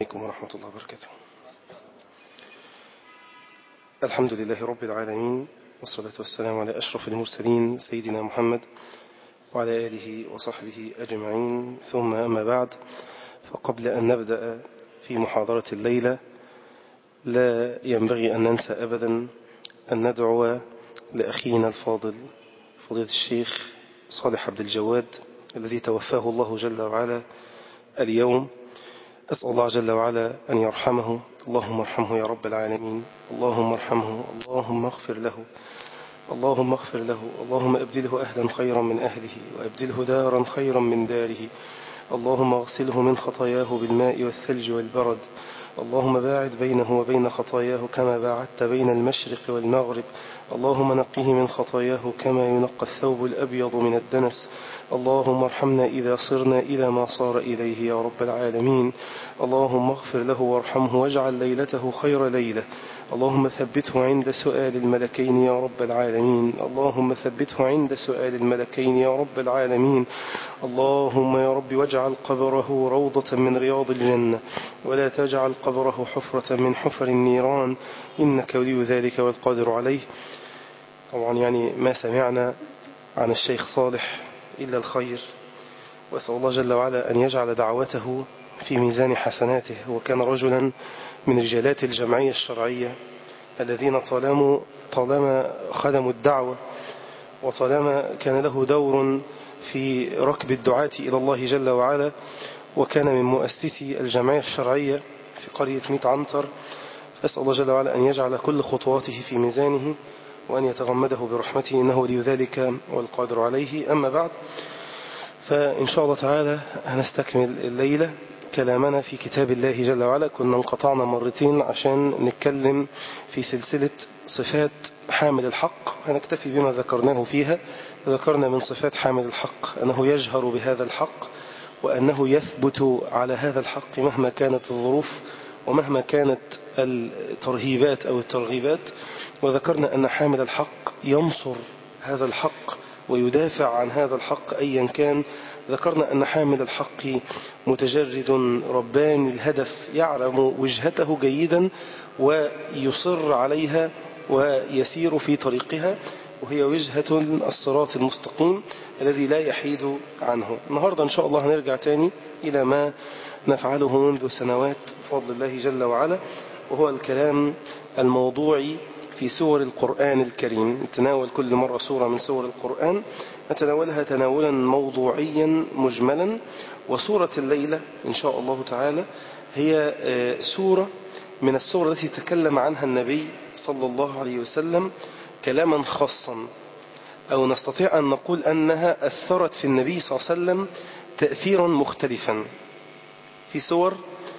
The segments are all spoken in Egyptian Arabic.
عليكم ورحمة الله وبركاته الحمد لله رب العالمين والصلاة والسلام على أشرف المرسلين سيدنا محمد وعلى آله وصحبه أجمعين ثم أما بعد فقبل أن نبدأ في محاضرة الليلة لا ينبغي أن ننسى أبدا أن ندعو لأخينا الفاضل فضيلة الشيخ صالح عبد الجواد الذي توفاه الله جل وعلا اليوم أسأل الله جل وعلا أن يرحمه اللهم ارحمه يا رب العالمين اللهم ارحمه اللهم اغفر له اللهم اغفر له اللهم ابدله أهلا خيرا من أهله وابدله دارا خيرا من داره اللهم اغسله من خطاياه بالماء والثلج والبرد اللهم باعد بينه وبين خطاياه كما باعدت بين المشرق والمغرب اللهم نقه من خطاياه كما ينقى الثوب الأبيض من الدنس اللهم ارحمنا إذا صرنا إلى ما صار إليه يا رب العالمين اللهم اغفر له وارحمه واجعل ليلته خير ليلة اللهم ثبته عند سؤال الملكين يا رب العالمين اللهم ثبته عند سؤال الملكين يا رب العالمين اللهم يا رب واجعل قبره روضة من رياض الجنة ولا تجعل قبره حفرة من حفر النيران إنك ولي ذلك والقادر عليه طبعا يعني ما سمعنا عن الشيخ صالح إلا الخير وأسأل الله جل وعلا أن يجعل دعوته في ميزان حسناته وكان رجلا من رجالات الجمعية الشرعية الذين طالما طالما خدموا الدعوة وطالما كان له دور في ركب الدعاة إلى الله جل وعلا وكان من مؤسسي الجمعية الشرعية في قرية ميت عنتر فأسأل الله جل وعلا أن يجعل كل خطواته في ميزانه وأن يتغمده برحمته إنه ولي ذلك والقادر عليه أما بعد فإن شاء الله تعالى هنستكمل الليلة كلامنا في كتاب الله جل وعلا كنا انقطعنا مرتين عشان نتكلم في سلسلة صفات حامل الحق هنكتفي بما ذكرناه فيها ذكرنا من صفات حامل الحق أنه يجهر بهذا الحق وأنه يثبت على هذا الحق مهما كانت الظروف ومهما كانت الترهيبات أو الترغيبات وذكرنا أن حامل الحق ينصر هذا الحق ويدافع عن هذا الحق أيا كان ذكرنا أن حامل الحق متجرد رباني الهدف يعلم وجهته جيدا ويصر عليها ويسير في طريقها وهي وجهة الصراط المستقيم الذي لا يحيد عنه النهاردة إن شاء الله هنرجع تاني إلى ما نفعله منذ سنوات بفضل الله جل وعلا وهو الكلام الموضوعي في سور القرآن الكريم نتناول كل مرة سورة من سور القرآن نتناولها تناولا موضوعيا مجملا وسورة الليلة إن شاء الله تعالى هي سورة من السور التي تكلم عنها النبي صلى الله عليه وسلم كلاما خاصا أو نستطيع أن نقول أنها أثرت في النبي صلى الله عليه وسلم تأثيرا مختلفا في سور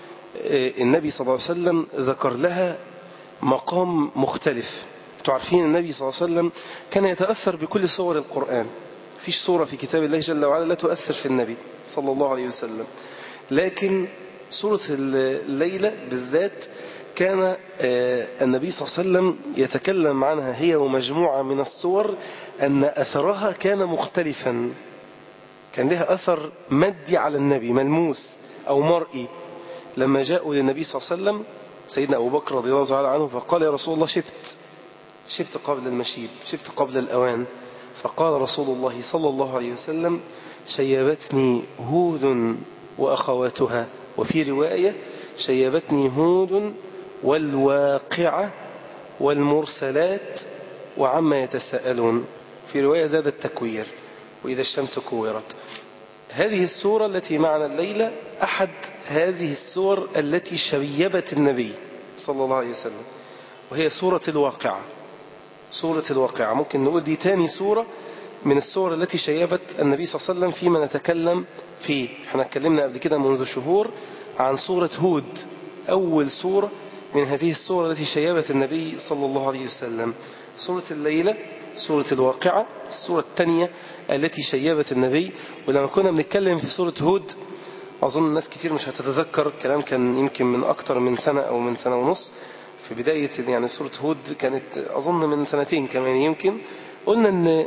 النبي صلى الله عليه وسلم ذكر لها مقام مختلف تعرفين النبي صلى الله عليه وسلم كان يتأثر بكل صور القرآن فيش صورة في كتاب الله جل وعلا لا تؤثر في النبي صلى الله عليه وسلم لكن سورة الليلة بالذات كان النبي صلى الله عليه وسلم يتكلم عنها هي ومجموعة من الصور أن أثرها كان مختلفا كان لها أثر مادي على النبي ملموس أو مرئي لما جاءوا للنبي صلى الله عليه وسلم سيدنا أبو بكر رضي الله تعالى عنه فقال يا رسول الله شبت شبت قبل المشيب شبت قبل الأوان فقال رسول الله صلى الله عليه وسلم شيبتني هود وأخواتها وفي رواية شيبتني هود والواقعة والمرسلات وعما يتساءلون في رواية زاد التكوير وإذا الشمس كورت هذه السورة التي معنا الليلة أحد هذه السور التي شيبت النبي صلى الله عليه وسلم وهي سورة الواقعة سورة الواقعة ممكن نقول دي تاني سورة من السور التي شيبت النبي صلى الله عليه وسلم فيما نتكلم فيه احنا اتكلمنا قبل كده منذ شهور عن سورة هود أول سورة من هذه السورة التي شيبت النبي صلى الله عليه وسلم سورة الليلة سورة الواقعة السورة الثانية التي شيبت النبي ولما كنا بنتكلم في سورة هود أظن الناس كتير مش هتتذكر الكلام كان يمكن من أكتر من سنة أو من سنة ونص في بداية يعني سورة هود كانت أظن من سنتين كمان يمكن قلنا أن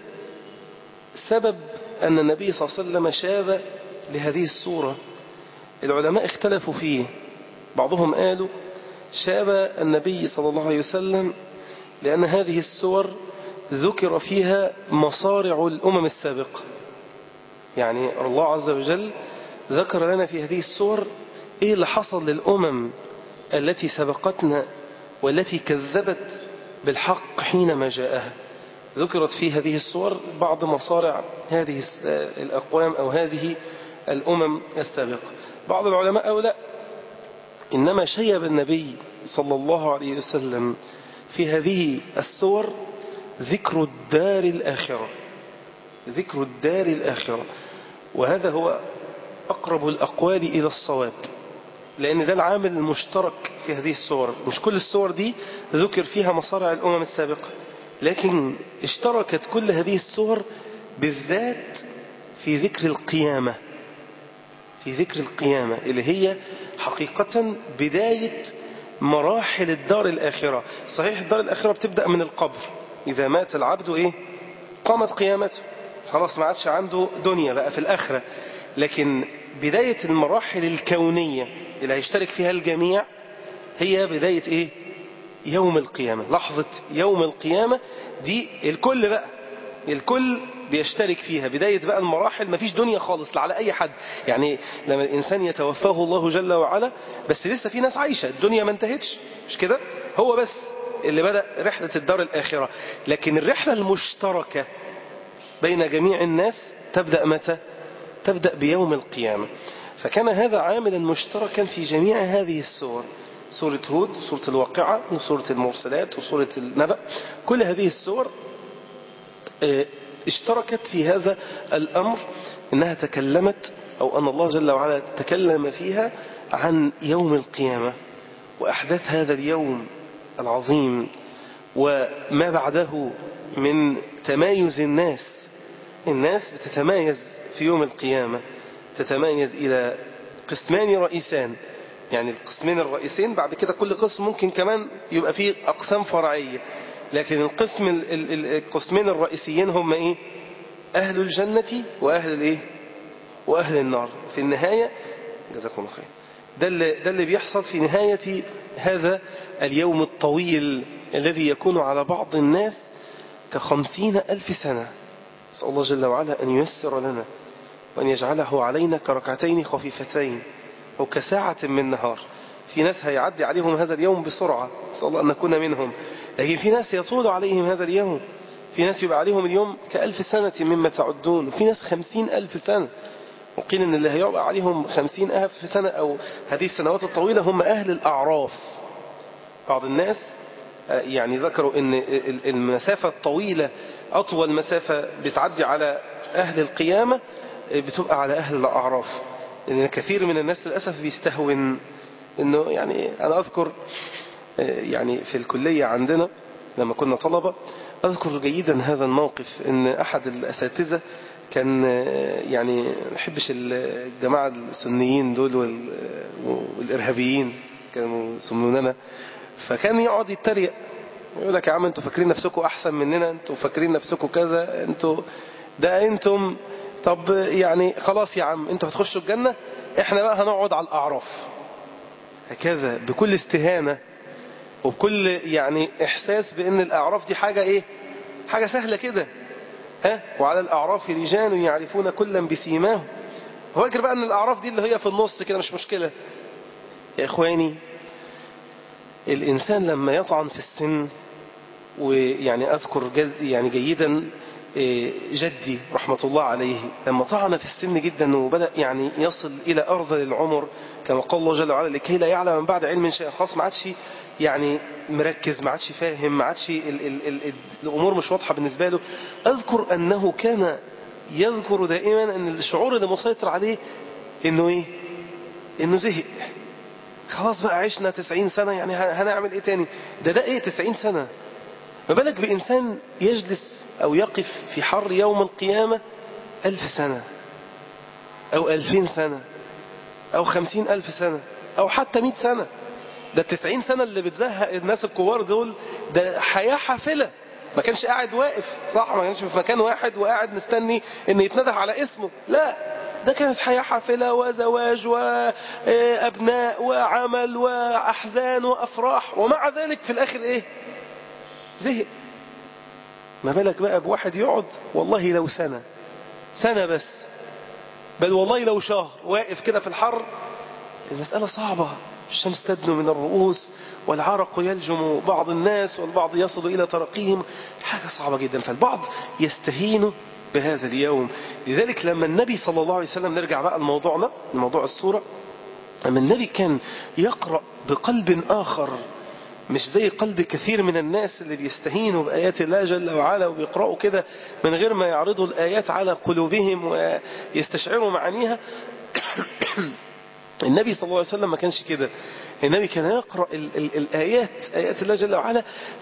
سبب أن النبي صلى الله عليه وسلم شاب لهذه السورة العلماء اختلفوا فيه بعضهم قالوا شاب النبي صلى الله عليه وسلم لأن هذه السور ذكر فيها مصارع الأمم السابقة يعني الله عز وجل ذكر لنا في هذه السور إيه اللي حصل للأمم التي سبقتنا والتي كذبت بالحق حينما جاءها ذكرت في هذه الصور بعض مصارع هذه الأقوام أو هذه الأمم السابقة بعض العلماء أو لا إنما شيب النبي صلى الله عليه وسلم في هذه السور ذكر الدار الآخرة ذكر الدار الآخرة وهذا هو أقرب الأقوال إلى الصواب لأن ده العامل المشترك في هذه الصور مش كل الصور دي ذكر فيها مصارع الأمم السابقة لكن اشتركت كل هذه الصور بالذات في ذكر القيامة في ذكر القيامة اللي هي حقيقة بداية مراحل الدار الآخرة صحيح الدار الآخرة بتبدأ من القبر إذا مات العبد إيه قامت قيامته خلاص ما عادش عنده دنيا بقى في الآخرة لكن بداية المراحل الكونية اللي هيشترك فيها الجميع هي بداية إيه يوم القيامة لحظة يوم القيامة دي الكل بقى الكل بيشترك فيها بداية بقى المراحل مفيش دنيا خالص على أي حد يعني لما الإنسان يتوفاه الله جل وعلا بس لسه في ناس عايشة الدنيا ما انتهتش مش كده هو بس اللي بدأ رحلة الدار الآخرة لكن الرحلة المشتركة بين جميع الناس تبدأ متى تبدأ بيوم القيامة فكان هذا عاملا مشتركا في جميع هذه السور سورة هود سورة الواقعة وسورة المرسلات وسورة النبأ كل هذه السور اشتركت في هذا الأمر إنها تكلمت أو أن الله جل وعلا تكلم فيها عن يوم القيامة وأحداث هذا اليوم العظيم وما بعده من تمايز الناس الناس بتتمايز في يوم القيامة تتمايز إلى قسمان رئيسان يعني القسمين الرئيسين بعد كده كل قسم ممكن كمان يبقى فيه أقسام فرعية لكن القسم القسمين الرئيسيين هم إيه أهل الجنة وأهل الإيه وأهل النار في النهاية جزاكم الله خير ده اللي, ده اللي بيحصل في نهاية هذا اليوم الطويل الذي يكون على بعض الناس كخمسين ألف سنة نسأل الله جل وعلا أن ييسر لنا وأن يجعله علينا كركعتين خفيفتين أو كساعة من نهار في ناس هيعدي عليهم هذا اليوم بسرعة نسأل الله أن نكون منهم لكن في ناس يطول عليهم هذا اليوم في ناس يبقى عليهم اليوم كألف سنة مما تعدون وفي ناس خمسين ألف سنة وقيل أن اللي هيبقى عليهم خمسين ألف سنة أو هذه السنوات الطويلة هم أهل الأعراف بعض الناس يعني ذكروا أن المسافة الطويلة أطول مسافة بتعدي على أهل القيامة بتبقى على أهل الأعراف لأن كثير من الناس للأسف بيستهون أنه يعني أنا أذكر يعني في الكلية عندنا لما كنا طلبة أذكر جيدا هذا الموقف أن أحد الأساتذة كان يعني ما يحبش الجماعة السنيين دول والإرهابيين كانوا يسموننا فكان يقعد يتريق يقول لك يا عم انتوا فاكرين نفسكم أحسن مننا انتوا فاكرين نفسكم كذا انتوا ده انتم طب يعني خلاص يا عم انتوا هتخشوا الجنة احنا بقى هنقعد على الأعراف هكذا بكل استهانة وبكل يعني إحساس بأن الأعراف دي حاجة إيه حاجة سهلة كده ها وعلى الأعراف رجال يعرفون كلا بسيماهم هو فاكر بقى أن الأعراف دي اللي هي في النص كده مش مشكلة يا إخواني الإنسان لما يطعن في السن ويعني أذكر جد يعني جيدا جدي رحمة الله عليه لما طعن في السن جدا وبدأ يعني يصل إلى أرض العمر كما قال الله جل وعلا لكي لا يعلم من بعد علم شيء خاص ما عادش يعني مركز ما عادش فاهم ما عادش ال ال ال الأمور مش واضحة بالنسبة له أذكر أنه كان يذكر دائما أن الشعور اللي مسيطر عليه أنه إيه أنه زهق خلاص بقى عشنا 90 سنة يعني هنعمل إيه تاني ده ده إيه 90 سنة ما بالك بإنسان يجلس أو يقف في حر يوم القيامة ألف سنة أو ألفين سنة أو خمسين ألف سنة أو حتى مئة سنة ده التسعين سنة اللي بتزهق الناس الكبار دول ده حياة حافلة ما كانش قاعد واقف صح ما كانش في مكان واحد وقاعد مستني ان يتنده على اسمه لا ده كانت حياة حافلة وزواج وأبناء وعمل وأحزان وأفراح ومع ذلك في الآخر إيه زهق ما بالك بقى بواحد يقعد والله لو سنة سنة بس بل والله لو شهر واقف كده في الحر المسألة صعبة الشمس تدنو من الرؤوس والعرق يلجم بعض الناس والبعض يصل إلى ترقيهم حاجة صعبة جدا فالبعض يستهين بهذا اليوم لذلك لما النبي صلى الله عليه وسلم نرجع بقى لموضوعنا لموضوع السورة لما النبي كان يقرأ بقلب آخر مش زي قلب كثير من الناس اللي بيستهينوا بآيات الله جل وعلا وبيقرأوا كده من غير ما يعرضوا الآيات على قلوبهم ويستشعروا معانيها النبي صلى الله عليه وسلم ما كانش كده النبي كان يقرأ ال ال الآيات آيات الله جل وعلا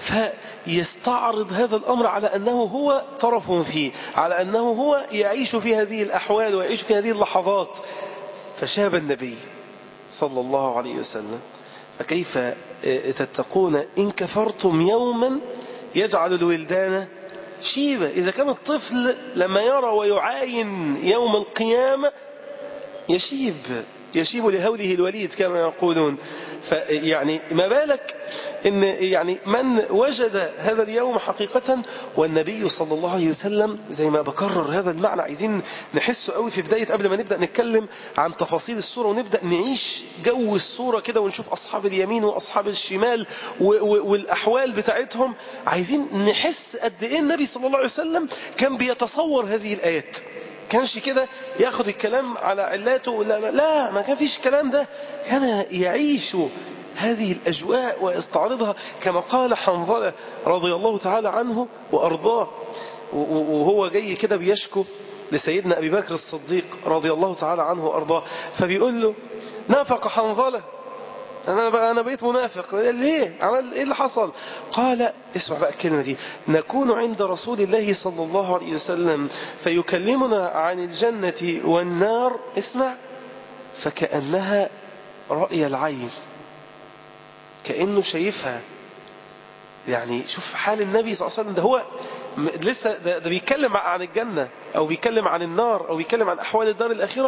فيستعرض هذا الأمر على أنه هو طرف فيه على أنه هو يعيش في هذه الأحوال ويعيش في هذه اللحظات فشاب النبي صلى الله عليه وسلم فكيف تتقون إن كفرتم يوما يجعل الولدان شيبة إذا كان الطفل لما يرى ويعاين يوم القيامة يشيب يشيب لهوله الوليد كما يقولون فيعني ما بالك إن يعني من وجد هذا اليوم حقيقة والنبي صلى الله عليه وسلم زي ما بكرر هذا المعنى عايزين نحسه قوي في بداية قبل ما نبدأ نتكلم عن تفاصيل الصورة ونبدأ نعيش جو الصورة كده ونشوف أصحاب اليمين وأصحاب الشمال والأحوال بتاعتهم عايزين نحس قد إيه النبي صلى الله عليه وسلم كان بيتصور هذه الآيات كانش كده ياخد الكلام على علاته لا, لا, لا ما كان فيش الكلام ده كان يعيش هذه الأجواء ويستعرضها كما قال حنظلة رضي الله تعالى عنه وأرضاه وهو جاي كده بيشكو لسيدنا أبي بكر الصديق رضي الله تعالى عنه وأرضاه فبيقول له نافق حنظلة أنا بقى أنا بقيت منافق ليه عمل إيه اللي حصل قال اسمع بقى الكلمة دي نكون عند رسول الله صلى الله عليه وسلم فيكلمنا عن الجنة والنار اسمع فكأنها رأي العين كأنه شايفها يعني شوف حال النبي صلى الله عليه وسلم ده هو لسه ده, ده بيتكلم عن الجنة أو بيتكلم عن النار أو بيتكلم عن أحوال الدار الآخرة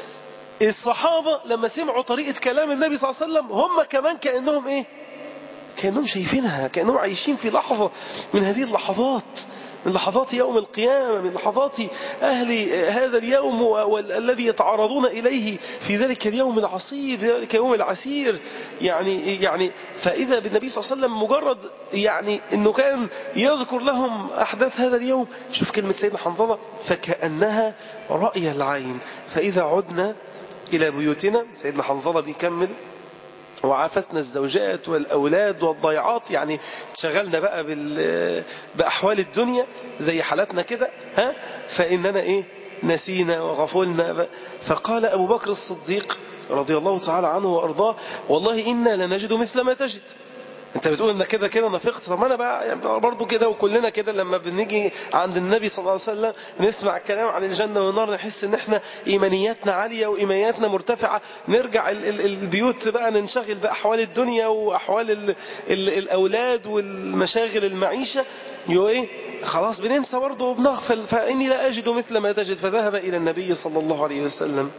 الصحابة لما سمعوا طريقة كلام النبي صلى الله عليه وسلم هم كمان كأنهم ايه كأنهم شايفينها كأنهم عايشين في لحظة من هذه اللحظات من لحظات يوم القيامة من لحظات أهل هذا اليوم والذي يتعرضون إليه في ذلك اليوم العصيب في ذلك اليوم العسير يعني يعني فإذا بالنبي صلى الله عليه وسلم مجرد يعني أنه كان يذكر لهم أحداث هذا اليوم شوف كلمة سيدنا حنظلة فكأنها رأي العين فإذا عدنا إلى بيوتنا سيدنا حنظلة بيكمل وعافسنا الزوجات والأولاد والضيعات يعني شغلنا بقى بال... بأحوال الدنيا زي حالتنا كده ها فإننا إيه نسينا وغفلنا فقال أبو بكر الصديق رضي الله تعالى عنه وأرضاه والله إنا لنجد مثل ما تجد انت بتقول ان كده كده نفقت طب انا بقى يعني برضه كده وكلنا كده لما بنيجي عند النبي صلى الله عليه وسلم نسمع الكلام عن الجنه والنار نحس ان احنا ايمانياتنا عاليه وايمانياتنا مرتفعه نرجع ال ال البيوت بقى ننشغل باحوال الدنيا واحوال ال ال الاولاد والمشاغل المعيشه يو ايه خلاص بننسى برضه وبنغفل فاني لا اجد مثل ما تجد فذهب الى النبي صلى الله عليه وسلم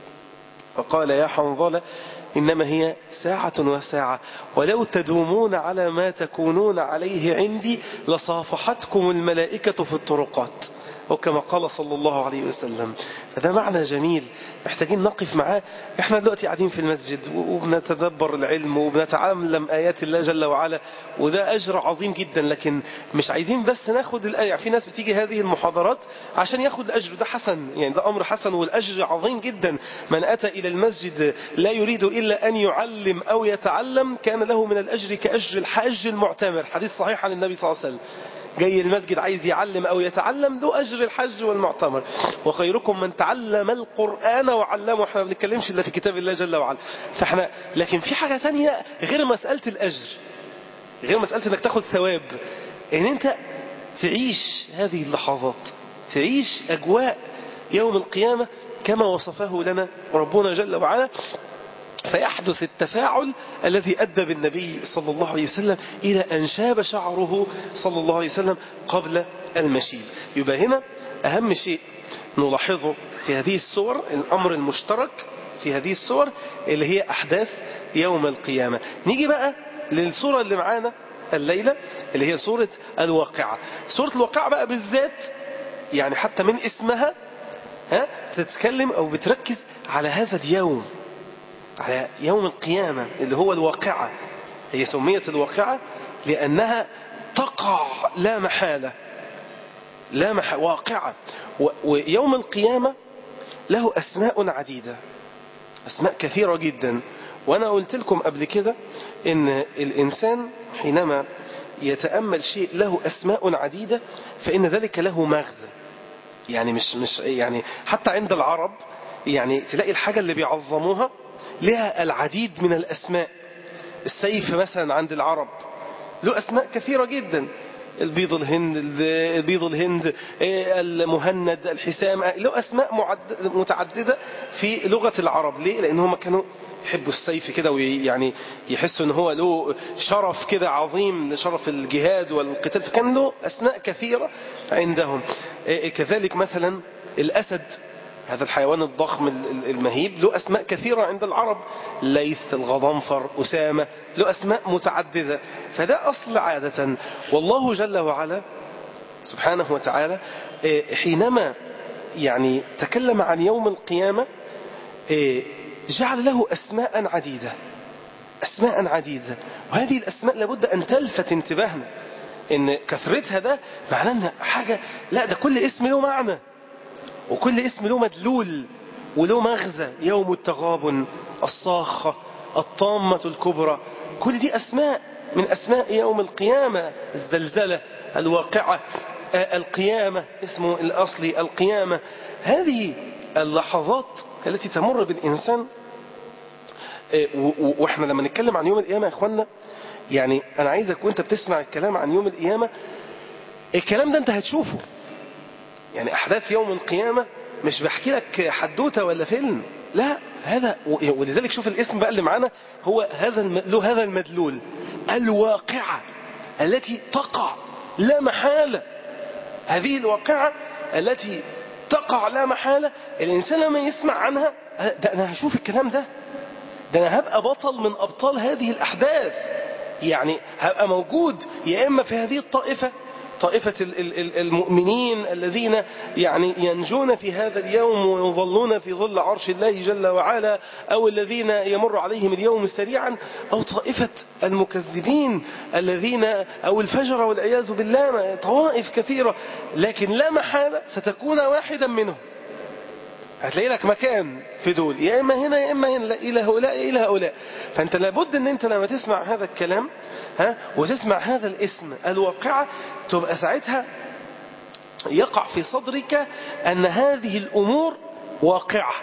فقال يا حنظله إنما هي ساعة وساعة ولو تدومون على ما تكونون عليه عندي لصافحتكم الملائكة في الطرقات وكما قال صلى الله عليه وسلم فده معنى جميل محتاجين نقف معاه احنا دلوقتي قاعدين في المسجد وبنتدبر العلم وبنتعلم آيات الله جل وعلا وده أجر عظيم جدا لكن مش عايزين بس ناخد الآية في ناس بتيجي هذه المحاضرات عشان ياخد الأجر ده حسن يعني ده أمر حسن والأجر عظيم جدا من أتى إلى المسجد لا يريد إلا أن يعلم أو يتعلم كان له من الأجر كأجر الحاج المعتمر حديث صحيح عن النبي صلى الله عليه وسلم جاي المسجد عايز يعلم أو يتعلم له أجر الحج والمعتمر وخيركم من تعلم القرآن وعلمه احنا ما بنتكلمش إلا في كتاب الله جل وعلا فاحنا لكن في حاجة تانية غير مسألة الأجر غير مسألة انك تاخد ثواب ان انت تعيش هذه اللحظات تعيش أجواء يوم القيامة كما وصفه لنا ربنا جل وعلا فيحدث التفاعل الذي أدى بالنبي صلى الله عليه وسلم إلى أن شاب شعره صلى الله عليه وسلم قبل المشيب يبقى هنا أهم شيء نلاحظه في هذه الصور الأمر المشترك في هذه الصور اللي هي أحداث يوم القيامة نيجي بقى للصورة اللي معانا الليلة اللي هي صورة الواقعة صورة الواقعة بقى بالذات يعني حتى من اسمها ها تتكلم أو بتركز على هذا اليوم على يوم القيامة اللي هو الواقعة هي سميت الواقعة لأنها تقع لا محالة لا محالة واقعة ويوم القيامة له أسماء عديدة أسماء كثيرة جدا وأنا قلت لكم قبل كده إن الإنسان حينما يتأمل شيء له أسماء عديدة فإن ذلك له مغزى يعني مش مش يعني حتى عند العرب يعني تلاقي الحاجة اللي بيعظموها لها العديد من الأسماء السيف مثلا عند العرب له أسماء كثيرة جدا البيض الهند البيض الهند المهند الحسام له أسماء متعددة في لغة العرب ليه؟ لأنهم كانوا يحبوا السيف كده ويعني يحسوا ان هو له شرف كده عظيم شرف الجهاد والقتال فكان له أسماء كثيرة عندهم كذلك مثلا الأسد هذا الحيوان الضخم المهيب له أسماء كثيرة عند العرب ليث الغضنفر أسامة له أسماء متعددة فده أصل عادة والله جل وعلا سبحانه وتعالى حينما يعني تكلم عن يوم القيامة جعل له أسماء عديدة أسماء عديدة وهذه الأسماء لابد أن تلفت انتباهنا إن كثرتها ده معناه أن حاجة لا ده كل اسم له معنى وكل اسم له مدلول وله مغزى يوم التغابن الصاخة الطامة الكبرى كل دي أسماء من أسماء يوم القيامة الزلزلة الواقعة القيامة اسمه الأصلي القيامة هذه اللحظات التي تمر بالإنسان وإحنا لما نتكلم عن يوم القيامة يا إخوانا يعني أنا عايزك وأنت بتسمع الكلام عن يوم القيامة الكلام ده أنت هتشوفه يعني أحداث يوم القيامة مش بحكي لك حدوتة ولا فيلم لا هذا ولذلك شوف الاسم بقى اللي معانا هو هذا له هذا المدلول الواقعة التي تقع لا محالة هذه الواقعة التي تقع لا محالة الإنسان لما يسمع عنها ده أنا هشوف الكلام ده ده أنا هبقى بطل من أبطال هذه الأحداث يعني هبقى موجود يا إما في هذه الطائفة طائفة المؤمنين الذين يعني ينجون في هذا اليوم ويظلون في ظل عرش الله جل وعلا أو الذين يمر عليهم اليوم سريعا أو طائفة المكذبين الذين أو الفجر والعياذ بالله طوائف كثيرة لكن لا محالة ستكون واحدا منهم هتلاقي لك مكان في دول يا إما هنا يا إما هنا لا إلى هؤلاء إلى هؤلاء فأنت لابد أن أنت لما تسمع هذا الكلام ها وتسمع هذا الاسم الواقعة تبقى ساعتها يقع في صدرك أن هذه الأمور واقعة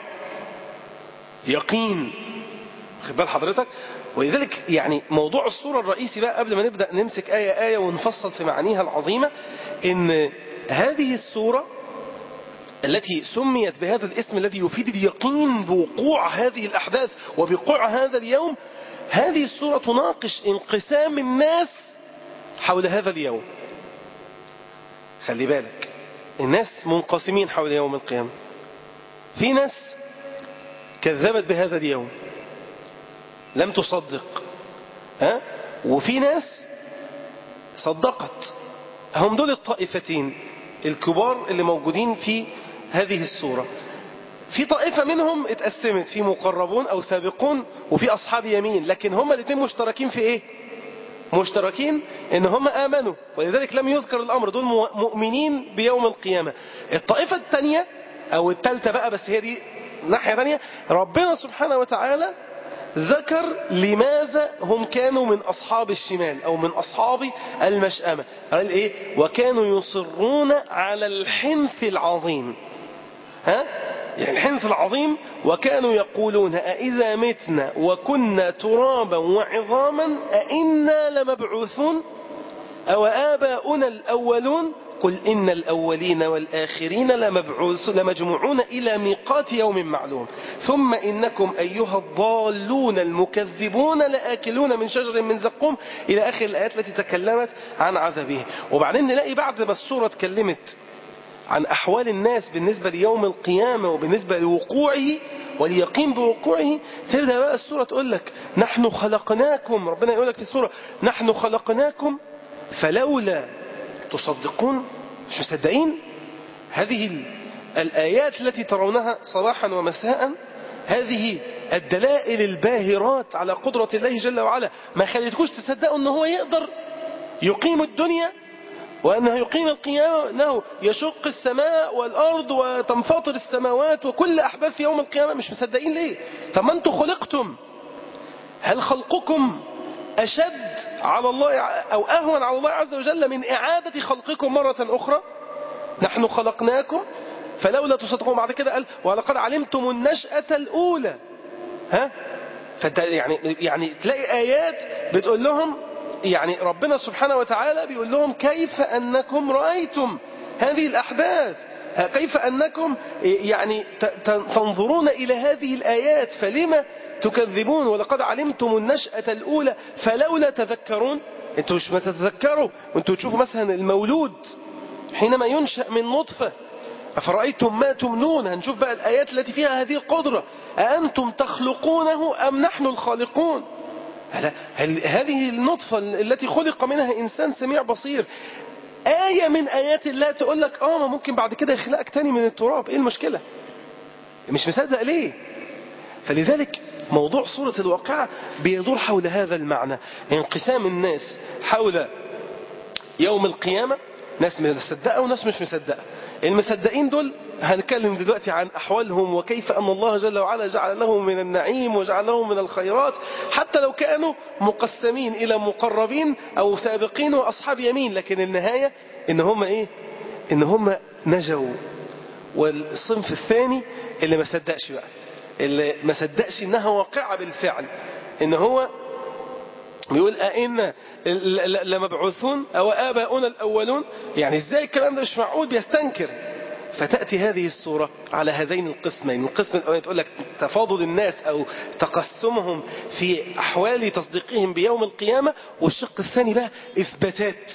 يقين خد بال حضرتك ولذلك يعني موضوع الصورة الرئيسي بقى قبل ما نبدأ نمسك آية آية ونفصل في معانيها العظيمة إن هذه الصورة التي سميت بهذا الاسم الذي يفيد اليقين بوقوع هذه الأحداث وبوقوع هذا اليوم هذه الصورة تناقش انقسام الناس حول هذا اليوم خلي بالك الناس منقسمين حول يوم القيامة في ناس كذبت بهذا اليوم لم تصدق ها؟ وفي ناس صدقت هم دول الطائفتين الكبار اللي موجودين في هذه الصورة في طائفة منهم اتقسمت في مقربون أو سابقون وفي أصحاب يمين لكن هم الاثنين مشتركين في إيه مشتركين إن هم آمنوا ولذلك لم يذكر الأمر دول مؤمنين بيوم القيامة الطائفة الثانية أو الثالثة بقى بس هي دي ناحية ثانية ربنا سبحانه وتعالى ذكر لماذا هم كانوا من أصحاب الشمال أو من أصحاب المشأمة قال إيه وكانوا يصرون على الحنث العظيم ها يعني الحنث العظيم وكانوا يقولون أئذا متنا وكنا ترابا وعظاما أئنا لمبعوثون أو آباؤنا الأولون قل إن الأولين والآخرين لمبعوث لمجموعون إلى ميقات يوم معلوم ثم إنكم أيها الضالون المكذبون لآكلون من شجر من زقوم إلى آخر الآيات التي تكلمت عن عذابه وبعدين نلاقي بعد ما السورة اتكلمت عن أحوال الناس بالنسبة ليوم القيامة وبالنسبة لوقوعه واليقين بوقوعه تبدأ بقى السورة تقول لك نحن خلقناكم ربنا يقول لك في السورة نحن خلقناكم فلولا تصدقون مش مصدقين هذه الآيات التي ترونها صباحا ومساء هذه الدلائل الباهرات على قدرة الله جل وعلا ما خليتكوش تصدقوا أنه هو يقدر يقيم الدنيا وأنه يقيم القيامة أنه يشق السماء والأرض وتنفطر السماوات وكل أحداث يوم القيامة مش مصدقين ليه طب ما أنتم خلقتم هل خلقكم أشد على الله أو أهون على الله عز وجل من إعادة خلقكم مرة أخرى نحن خلقناكم فلولا تصدقون بعد كده قال ولقد علمتم النشأة الأولى ها فانت يعني يعني تلاقي آيات بتقول لهم يعني ربنا سبحانه وتعالى بيقول لهم كيف أنكم رأيتم هذه الأحداث كيف أنكم يعني تنظرون إلى هذه الآيات فلما تكذبون ولقد علمتم النشأة الأولى فلولا تذكرون انتوا مش ما تتذكروا وانتوا تشوفوا مثلا المولود حينما ينشأ من نطفة أفرأيتم ما تمنون هنشوف بقى الآيات التي فيها هذه القدرة أأنتم تخلقونه أم نحن الخالقون هل هذه النطفة التي خلق منها إنسان سميع بصير آية من آيات الله تقول لك آه ما ممكن بعد كده يخلقك تاني من التراب إيه المشكلة مش مصدق ليه فلذلك موضوع سورة الواقعة بيدور حول هذا المعنى انقسام الناس حول يوم القيامة ناس مصدقة وناس مش مصدقة المصدقين دول هنتكلم دلوقتي عن أحوالهم وكيف أن الله جل وعلا جعل لهم من النعيم وجعل لهم من الخيرات حتى لو كانوا مقسمين إلى مقربين أو سابقين وأصحاب يمين لكن النهاية إن هم إيه إن هم نجوا والصنف الثاني اللي ما صدقش بقى اللي ما صدقش إنها واقعة بالفعل إن هو بيقول أئنا لمبعوثون أو آباؤنا الأولون يعني إزاي الكلام ده مش معقول بيستنكر فتأتي هذه الصورة على هذين القسمين القسم الأول تقول لك تفاضل الناس أو تقسمهم في أحوال تصديقهم بيوم القيامة والشق الثاني بقى إثباتات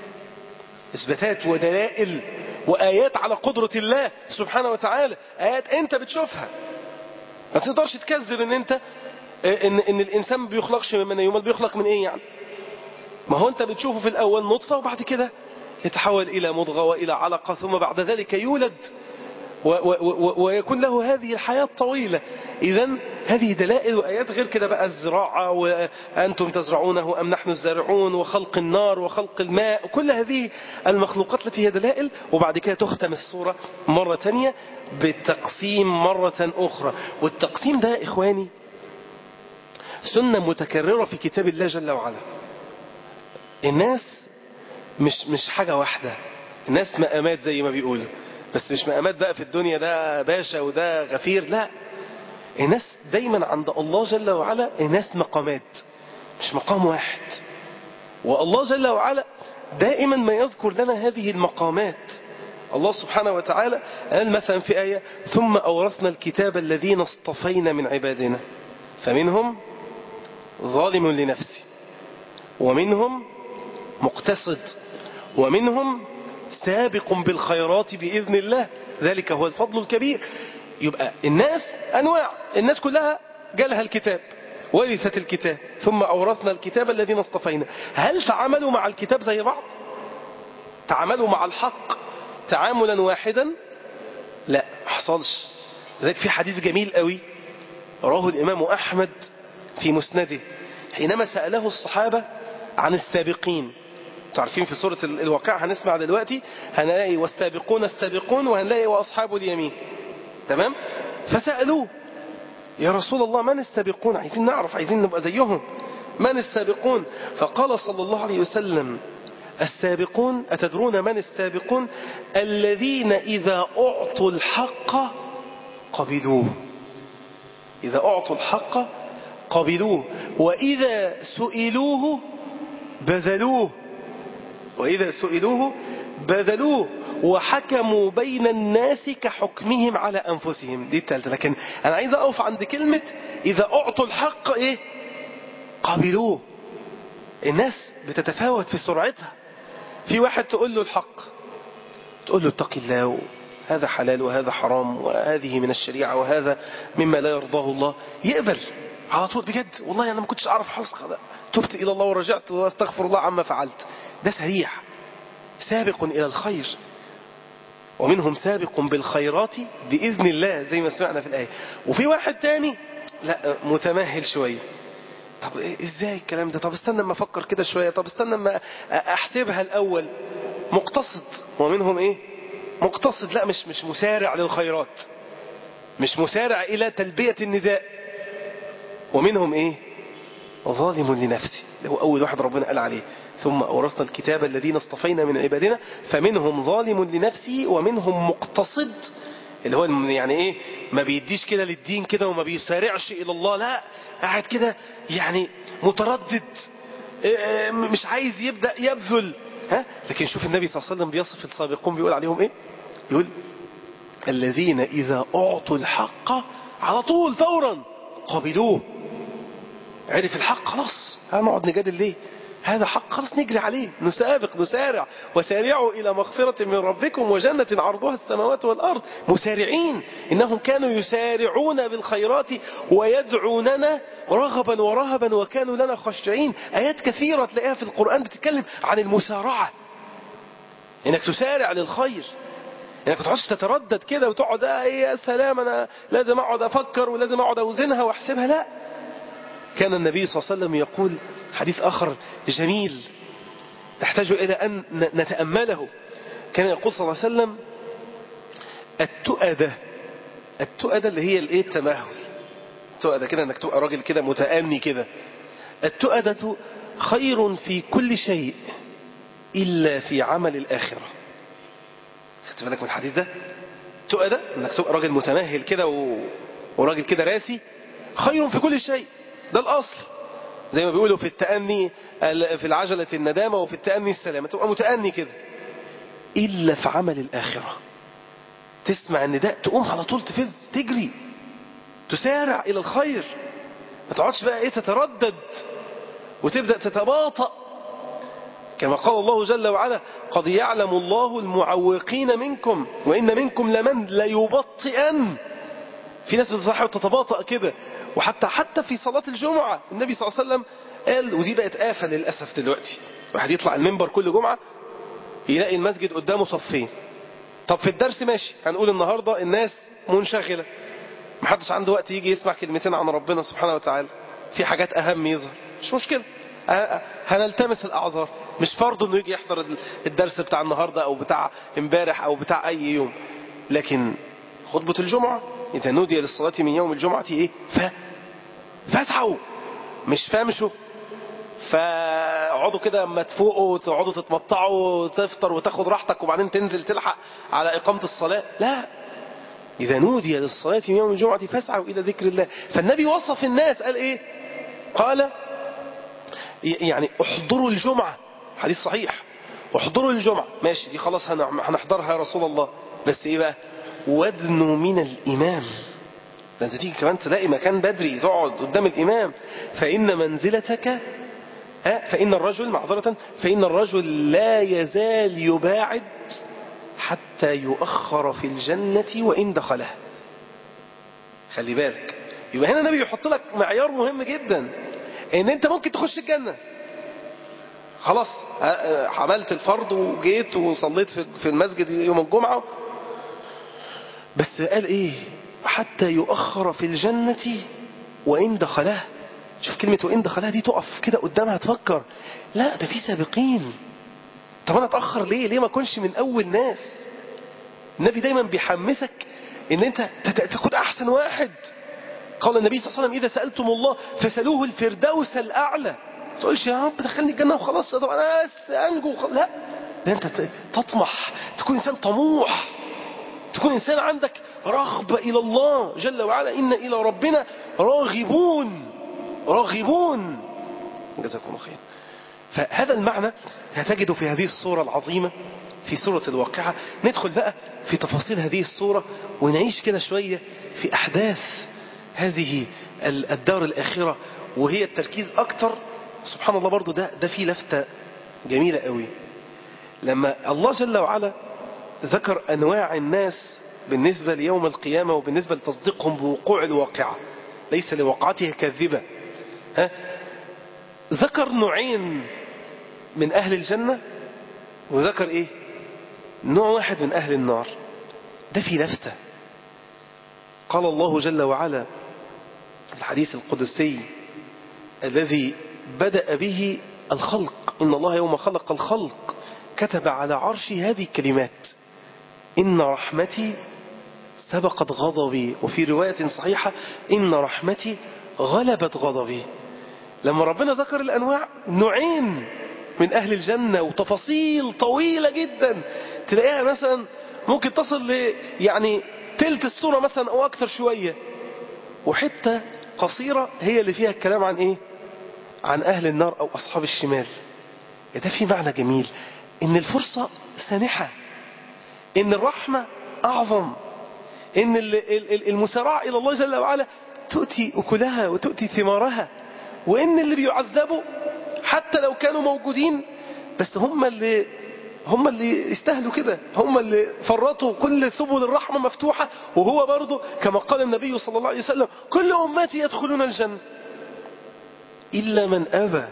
إثباتات ودلائل وآيات على قدرة الله سبحانه وتعالى آيات أنت بتشوفها ما تقدرش تكذب ان انت ان, إن الانسان ما بيخلقش من مني امال بيخلق من ايه يعني ما هو انت بتشوفه في الاول نطفة وبعد كده يتحول الى مضغة والى علقة ثم بعد ذلك يولد و و و ويكون له هذه الحياة الطويلة إذا هذه دلائل وآيات غير كده بقى الزراعة وأنتم تزرعونه أم نحن الزارعون وخلق النار وخلق الماء كل هذه المخلوقات التي هي دلائل وبعد كده تختم الصورة مرة تانية بالتقسيم مرة أخرى والتقسيم ده إخواني سنة متكررة في كتاب الله جل وعلا الناس مش مش حاجة واحدة الناس مقامات زي ما بيقولوا بس مش مقامات بقى في الدنيا ده باشا وده غفير لا الناس دايما عند الله جل وعلا الناس مقامات مش مقام واحد والله جل وعلا دائما ما يذكر لنا هذه المقامات الله سبحانه وتعالى قال مثلا في آية ثم أورثنا الكتاب الذين اصطفينا من عبادنا فمنهم ظالم لنفسه ومنهم مقتصد ومنهم سابق بالخيرات بإذن الله ذلك هو الفضل الكبير يبقى الناس أنواع الناس كلها جالها الكتاب ورثت الكتاب ثم أورثنا الكتاب الذين اصطفينا هل تعاملوا مع الكتاب زي بعض تعاملوا مع الحق تعاملا واحدا لا حصلش ذلك في حديث جميل قوي راه الإمام أحمد في مسنده حينما سأله الصحابة عن السابقين تعرفين في سورة الواقع هنسمع دلوقتي هنلاقي والسابقون السابقون وهنلاقي وأصحاب اليمين تمام فسألوه يا رسول الله من السابقون عايزين نعرف عايزين نبقى زيهم من السابقون فقال صلى الله عليه وسلم السابقون أتدرون من السابقون الذين إذا أعطوا الحق قبلوه إذا أعطوا الحق قبلوه وإذا سئلوه بذلوه وإذا سئلوه بذلوه وحكموا بين الناس كحكمهم على أنفسهم دي التالتة لكن أنا عايز أقف عند كلمة إذا أعطوا الحق إيه قبلوه الناس بتتفاوت في سرعتها في واحد تقول له الحق تقول له اتق الله هذا حلال وهذا حرام وهذه من الشريعة وهذا مما لا يرضاه الله يقبل على طول بجد والله أنا ما كنتش أعرف حصق ده تبت إلى الله ورجعت واستغفر الله عما فعلت ده سريع سابق إلى الخير ومنهم سابق بالخيرات بإذن الله زي ما سمعنا في الآية وفي واحد تاني لا متمهل شوية طب ازاي الكلام ده طب استنى اما افكر كده شوية طب استنى اما احسبها الاول مقتصد ومنهم ايه مقتصد لا مش مش مسارع للخيرات مش مسارع الى تلبية النداء ومنهم ايه ظالم لنفسه ده هو اول واحد ربنا قال عليه ثم أورثنا الكتاب الذين اصطفينا من عبادنا فمنهم ظالم لنفسه ومنهم مقتصد اللي هو يعني ايه ما بيديش كده للدين كده وما بيسارعش الى الله لا قاعد كده يعني متردد مش عايز يبدا يبذل ها لكن شوف النبي صلى الله عليه وسلم بيصف السابقون بيقول عليهم ايه يقول الذين اذا اعطوا الحق على طول فورا قبلوه عرف الحق خلاص هنقعد نجادل ليه هذا حق خلاص نجري عليه نسابق نسارع وسارعوا إلى مغفرة من ربكم وجنة عرضها السماوات والأرض مسارعين إنهم كانوا يسارعون بالخيرات ويدعوننا رغبا ورهبا وكانوا لنا خشعين آيات كثيرة تلاقيها في القرآن بتتكلم عن المسارعة إنك تسارع للخير انك ما تقعدش تتردد كده وتقعد اه يا سلام انا لازم اقعد افكر ولازم اقعد اوزنها واحسبها لا كان النبي صلى الله عليه وسلم يقول حديث آخر جميل تحتاج إلى أن نتأمله كان يقول صلى الله عليه وسلم التؤدة التؤدة اللي هي الايه التمهل التؤدة كده انك تبقى راجل كده متأني كده التؤدة خير في كل شيء إلا في عمل الآخرة خدت بالك من الحديث ده التؤدة انك تبقى راجل متمهل كده و... وراجل كده راسي خير في كل شيء ده الأصل زي ما بيقولوا في التأني في العجلة الندامة وفي التأني السلامة تبقى متأني كده إلا في عمل الآخرة تسمع النداء تقوم على طول تفز تجري تسارع إلى الخير ما تقعدش بقى إيه تتردد وتبدأ تتباطأ كما قال الله جل وعلا قد يعلم الله المعوقين منكم وإن منكم لمن ليبطئن في ناس بتضحي وتتباطأ كده وحتى حتى في صلاة الجمعة النبي صلى الله عليه وسلم قال ودي بقت آفة للأسف دلوقتي واحد يطلع المنبر كل جمعة يلاقي المسجد قدامه صفين طب في الدرس ماشي هنقول النهاردة الناس منشغلة محدش عنده وقت يجي يسمع كلمتين عن ربنا سبحانه وتعالى في حاجات أهم يظهر مش مشكلة هنلتمس الأعذار مش فرض انه يجي يحضر الدرس بتاع النهاردة او بتاع امبارح او بتاع اي يوم لكن خطبة الجمعة إذا نودي للصلاة من يوم الجمعة إيه ف فاسعوا مش فامشوا فاقعدوا كده اما تفوقوا تقعدوا تتمطعوا تفطر وتاخد راحتك وبعدين تنزل تلحق على إقامة الصلاة لا إذا نودي للصلاة من يوم الجمعة فاسعوا إلى ذكر الله فالنبي وصف الناس قال إيه قال يعني احضروا الجمعة حديث صحيح احضروا الجمعة ماشي دي خلاص هنحضرها يا رسول الله بس إيه بقى وادنوا من الإمام ده انت تيجي كمان تلاقي مكان بدري تقعد قدام الإمام فإن منزلتك فإن الرجل معذرة فإن الرجل لا يزال يباعد حتى يؤخر في الجنة وإن دخلها خلي بالك يبقى هنا النبي يحط لك معيار مهم جدا ان انت ممكن تخش الجنة خلاص عملت الفرض وجيت وصليت في المسجد يوم الجمعة بس قال ايه حتى يؤخر في الجنة وإن دخلها شوف كلمة وإن دخلها دي تقف كده قدامها تفكر لا ده في سابقين طب أنا أتأخر ليه ليه ما أكونش من أول ناس النبي دايما بيحمسك ان انت تاخد احسن واحد قال النبي صلى الله عليه وسلم اذا سألتم الله فسألوه الفردوس الاعلى تقولش يا رب دخلني الجنة وخلاص طب انا بس انجو لا ده انت تطمح تكون انسان طموح تكون إنسان عندك رغبة إلى الله جل وعلا إن إلى ربنا راغبون راغبون جزاكم الله خير فهذا المعنى هتجده في هذه الصورة العظيمة في سورة الواقعة ندخل بقى في تفاصيل هذه الصورة ونعيش كده شوية في أحداث هذه الدار الآخرة وهي التركيز أكتر سبحان الله برضو ده, ده فيه لفتة جميلة قوي لما الله جل وعلا ذكر أنواع الناس بالنسبة ليوم القيامة وبالنسبة لتصديقهم بوقوع الواقعة ليس لوقعتها كاذبة ها؟ ذكر نوعين من أهل الجنة وذكر إيه نوع واحد من أهل النار ده في لفتة قال الله جل وعلا الحديث القدسي الذي بدأ به الخلق إن الله يوم خلق الخلق كتب على عرشه هذه الكلمات إن رحمتي سبقت غضبي وفي رواية صحيحة إن رحمتي غلبت غضبي لما ربنا ذكر الأنواع نوعين من أهل الجنة وتفاصيل طويلة جدا تلاقيها مثلا ممكن تصل ل يعني تلت السورة مثلا أو أكثر شوية وحتة قصيرة هي اللي فيها الكلام عن إيه عن أهل النار أو أصحاب الشمال ده في معنى جميل إن الفرصة سانحة إن الرحمة أعظم إن المسارعة إلى الله جل وعلا تؤتي أكلها وتؤتي ثمارها وإن اللي بيعذبوا حتى لو كانوا موجودين بس هم اللي هم اللي يستاهلوا كده هم اللي فرطوا كل سبل الرحمة مفتوحة وهو برضه كما قال النبي صلى الله عليه وسلم كل أمتي يدخلون الجنة إلا من أبى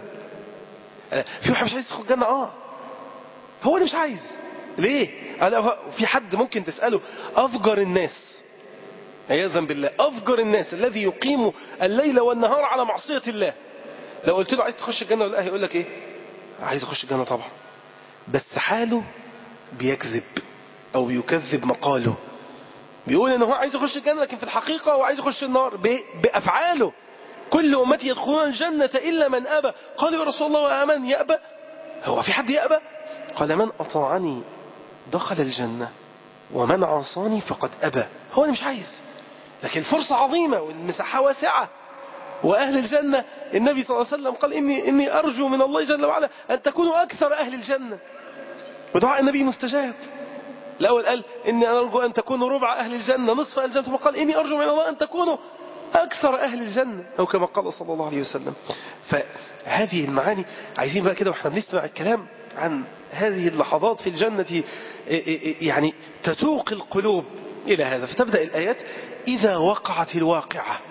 في واحد مش عايز يدخل الجنة آه هو اللي مش عايز ليه أنا في حد ممكن تسأله أفجر الناس عياذا بالله أفجر الناس الذي يقيم الليل والنهار على معصية الله لو قلت له عايز تخش الجنة ولا لا هيقول لك إيه عايز أخش الجنة طبعا بس حاله بيكذب أو بيكذب مقاله بيقول إن هو عايز يخش الجنة لكن في الحقيقة هو عايز يخش النار بأفعاله كل أمتي يدخلون الجنة إلا من أبى قالوا يا رسول الله وآمن يأبى هو في حد يأبى قال من أطاعني دخل الجنة ومن عصاني فقد أبى هو اللي مش عايز لكن فرصة عظيمة والمساحة واسعة وأهل الجنة النبي صلى الله عليه وسلم قال إني, إني أرجو من الله جل وعلا أن تكونوا أكثر أهل الجنة ودعاء النبي مستجاب الأول قال إني أرجو أن تكونوا ربع أهل الجنة نصف أهل الجنة ثم قال إني أرجو من الله أن تكونوا أكثر أهل الجنة أو كما قال صلى الله عليه وسلم فهذه المعاني عايزين بقى كده وإحنا بنسمع الكلام عن هذه اللحظات في الجنة يعني تتوق القلوب إلى هذا فتبدأ الآيات إذا وقعت الواقعة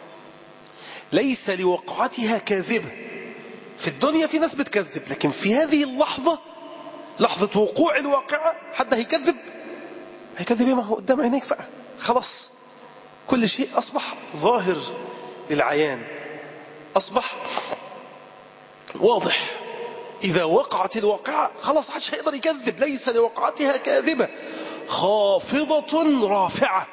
ليس لوقعتها كاذبة في الدنيا في ناس بتكذب لكن في هذه اللحظة لحظة وقوع الواقعة حد هيكذب هيكذب ما هو قدام عينيك بقى خلاص كل شيء أصبح ظاهر للعيان أصبح واضح إذا وقعت الواقعة خلاص محدش هيقدر يكذب ليس لوقعتها كاذبة خافضة رافعة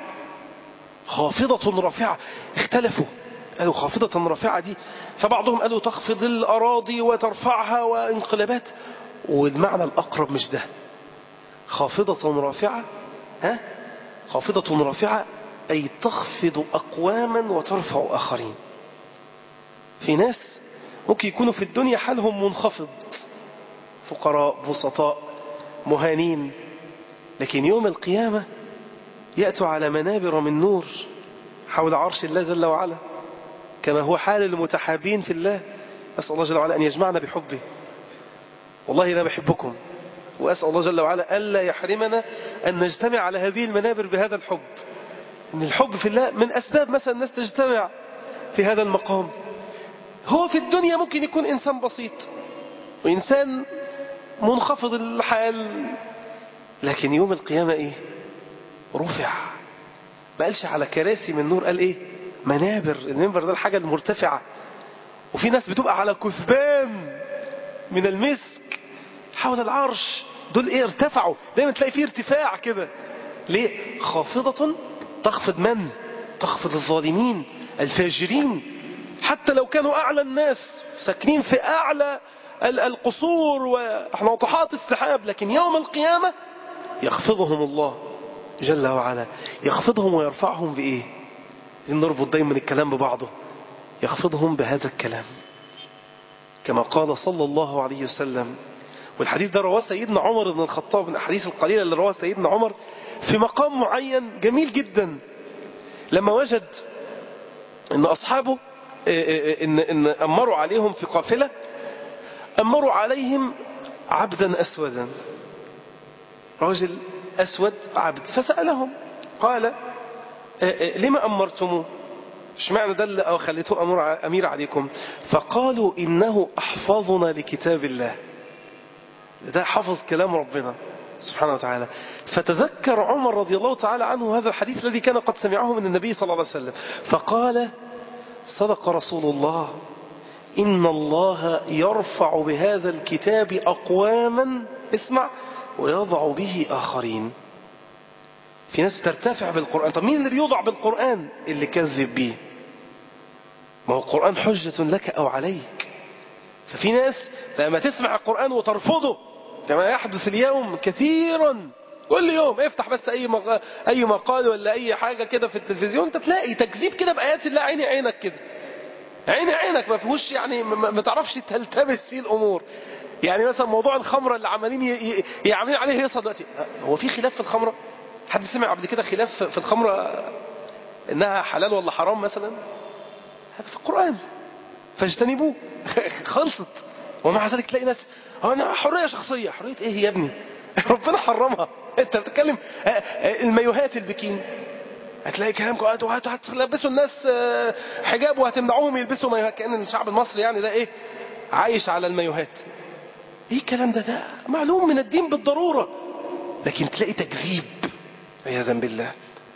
خافضة رافعة اختلفوا قالوا خافضة رافعة دي فبعضهم قالوا تخفض الأراضي وترفعها وانقلابات والمعنى الأقرب مش ده خافضة رافعة ها خافضة رافعة أي تخفض أقواما وترفع آخرين في ناس ممكن يكونوا في الدنيا حالهم منخفض فقراء بسطاء مهانين لكن يوم القيامة يأتوا على منابر من نور حول عرش الله جل وعلا كما هو حال المتحابين في الله أسأل الله جل وعلا أن يجمعنا بحبه والله أنا بحبكم وأسأل الله جل وعلا ألا يحرمنا أن نجتمع على هذه المنابر بهذا الحب أن الحب في الله من أسباب مثلا الناس تجتمع في هذا المقام هو في الدنيا ممكن يكون إنسان بسيط وإنسان منخفض الحال لكن يوم القيامة إيه رفع ما قالش على كراسي من نور قال إيه منابر المنبر ده الحاجة المرتفعة وفي ناس بتبقى على كثبان من المسك حول العرش دول ايه ارتفعوا دايما تلاقي فيه ارتفاع كده ليه خافضة تخفض من تخفض الظالمين الفاجرين حتى لو كانوا أعلى الناس ساكنين في أعلى القصور وناطحات السحاب لكن يوم القيامة يخفضهم الله جل وعلا يخفضهم ويرفعهم بإيه عايزين نربط دايما الكلام ببعضه يخفضهم بهذا الكلام كما قال صلى الله عليه وسلم والحديث ده رواه سيدنا عمر بن الخطاب من الأحاديث القليلة اللي رواه سيدنا عمر في مقام معين جميل جدا لما وجد ان أصحابه إن, إن أمروا عليهم في قافلة أمروا عليهم عبدا أسودا راجل أسود عبد فسألهم قال لما أمرتموه اشمعنى ده اللي خليته أمر أمير عليكم فقالوا إنه أحفظنا لكتاب الله ده حفظ كلام ربنا سبحانه وتعالى فتذكر عمر رضي الله تعالى عنه هذا الحديث الذي كان قد سمعه من النبي صلى الله عليه وسلم فقال صدق رسول الله إن الله يرفع بهذا الكتاب أقواما اسمع ويضع به آخرين في ناس ترتفع بالقرآن طب مين اللي بيوضع بالقرآن اللي كذب به ما هو القرآن حجة لك أو عليك ففي ناس لما تسمع القرآن وترفضه كما يحدث اليوم كثيرا كل يوم افتح بس اي مق... اي مقال ولا اي حاجه كده في التلفزيون انت تلاقي تكذيب كده بايات الله عيني عينك كده عيني عينك ما فيهوش يعني ما, ما تعرفش تلتبس فيه الامور يعني مثلا موضوع الخمره اللي عمالين ي... ي... عاملين عليه هيصه دلوقتي هو في خلاف في الخمره حد سمع قبل كده خلاف في الخمره انها حلال ولا حرام مثلا هذا في القران فاجتنبوه خلصت ومع ذلك تلاقي ناس انا حريه شخصيه حريه ايه يا ابني ربنا حرمها انت بتتكلم المايوهات البكين هتلاقي كلام هتلبسوا الناس حجاب وهتمنعوهم يلبسوا مايوهات كأن الشعب المصري يعني ده ايه عايش على المايوهات ايه الكلام ده ده معلوم من الدين بالضرورة لكن تلاقي تكذيب عياذا بالله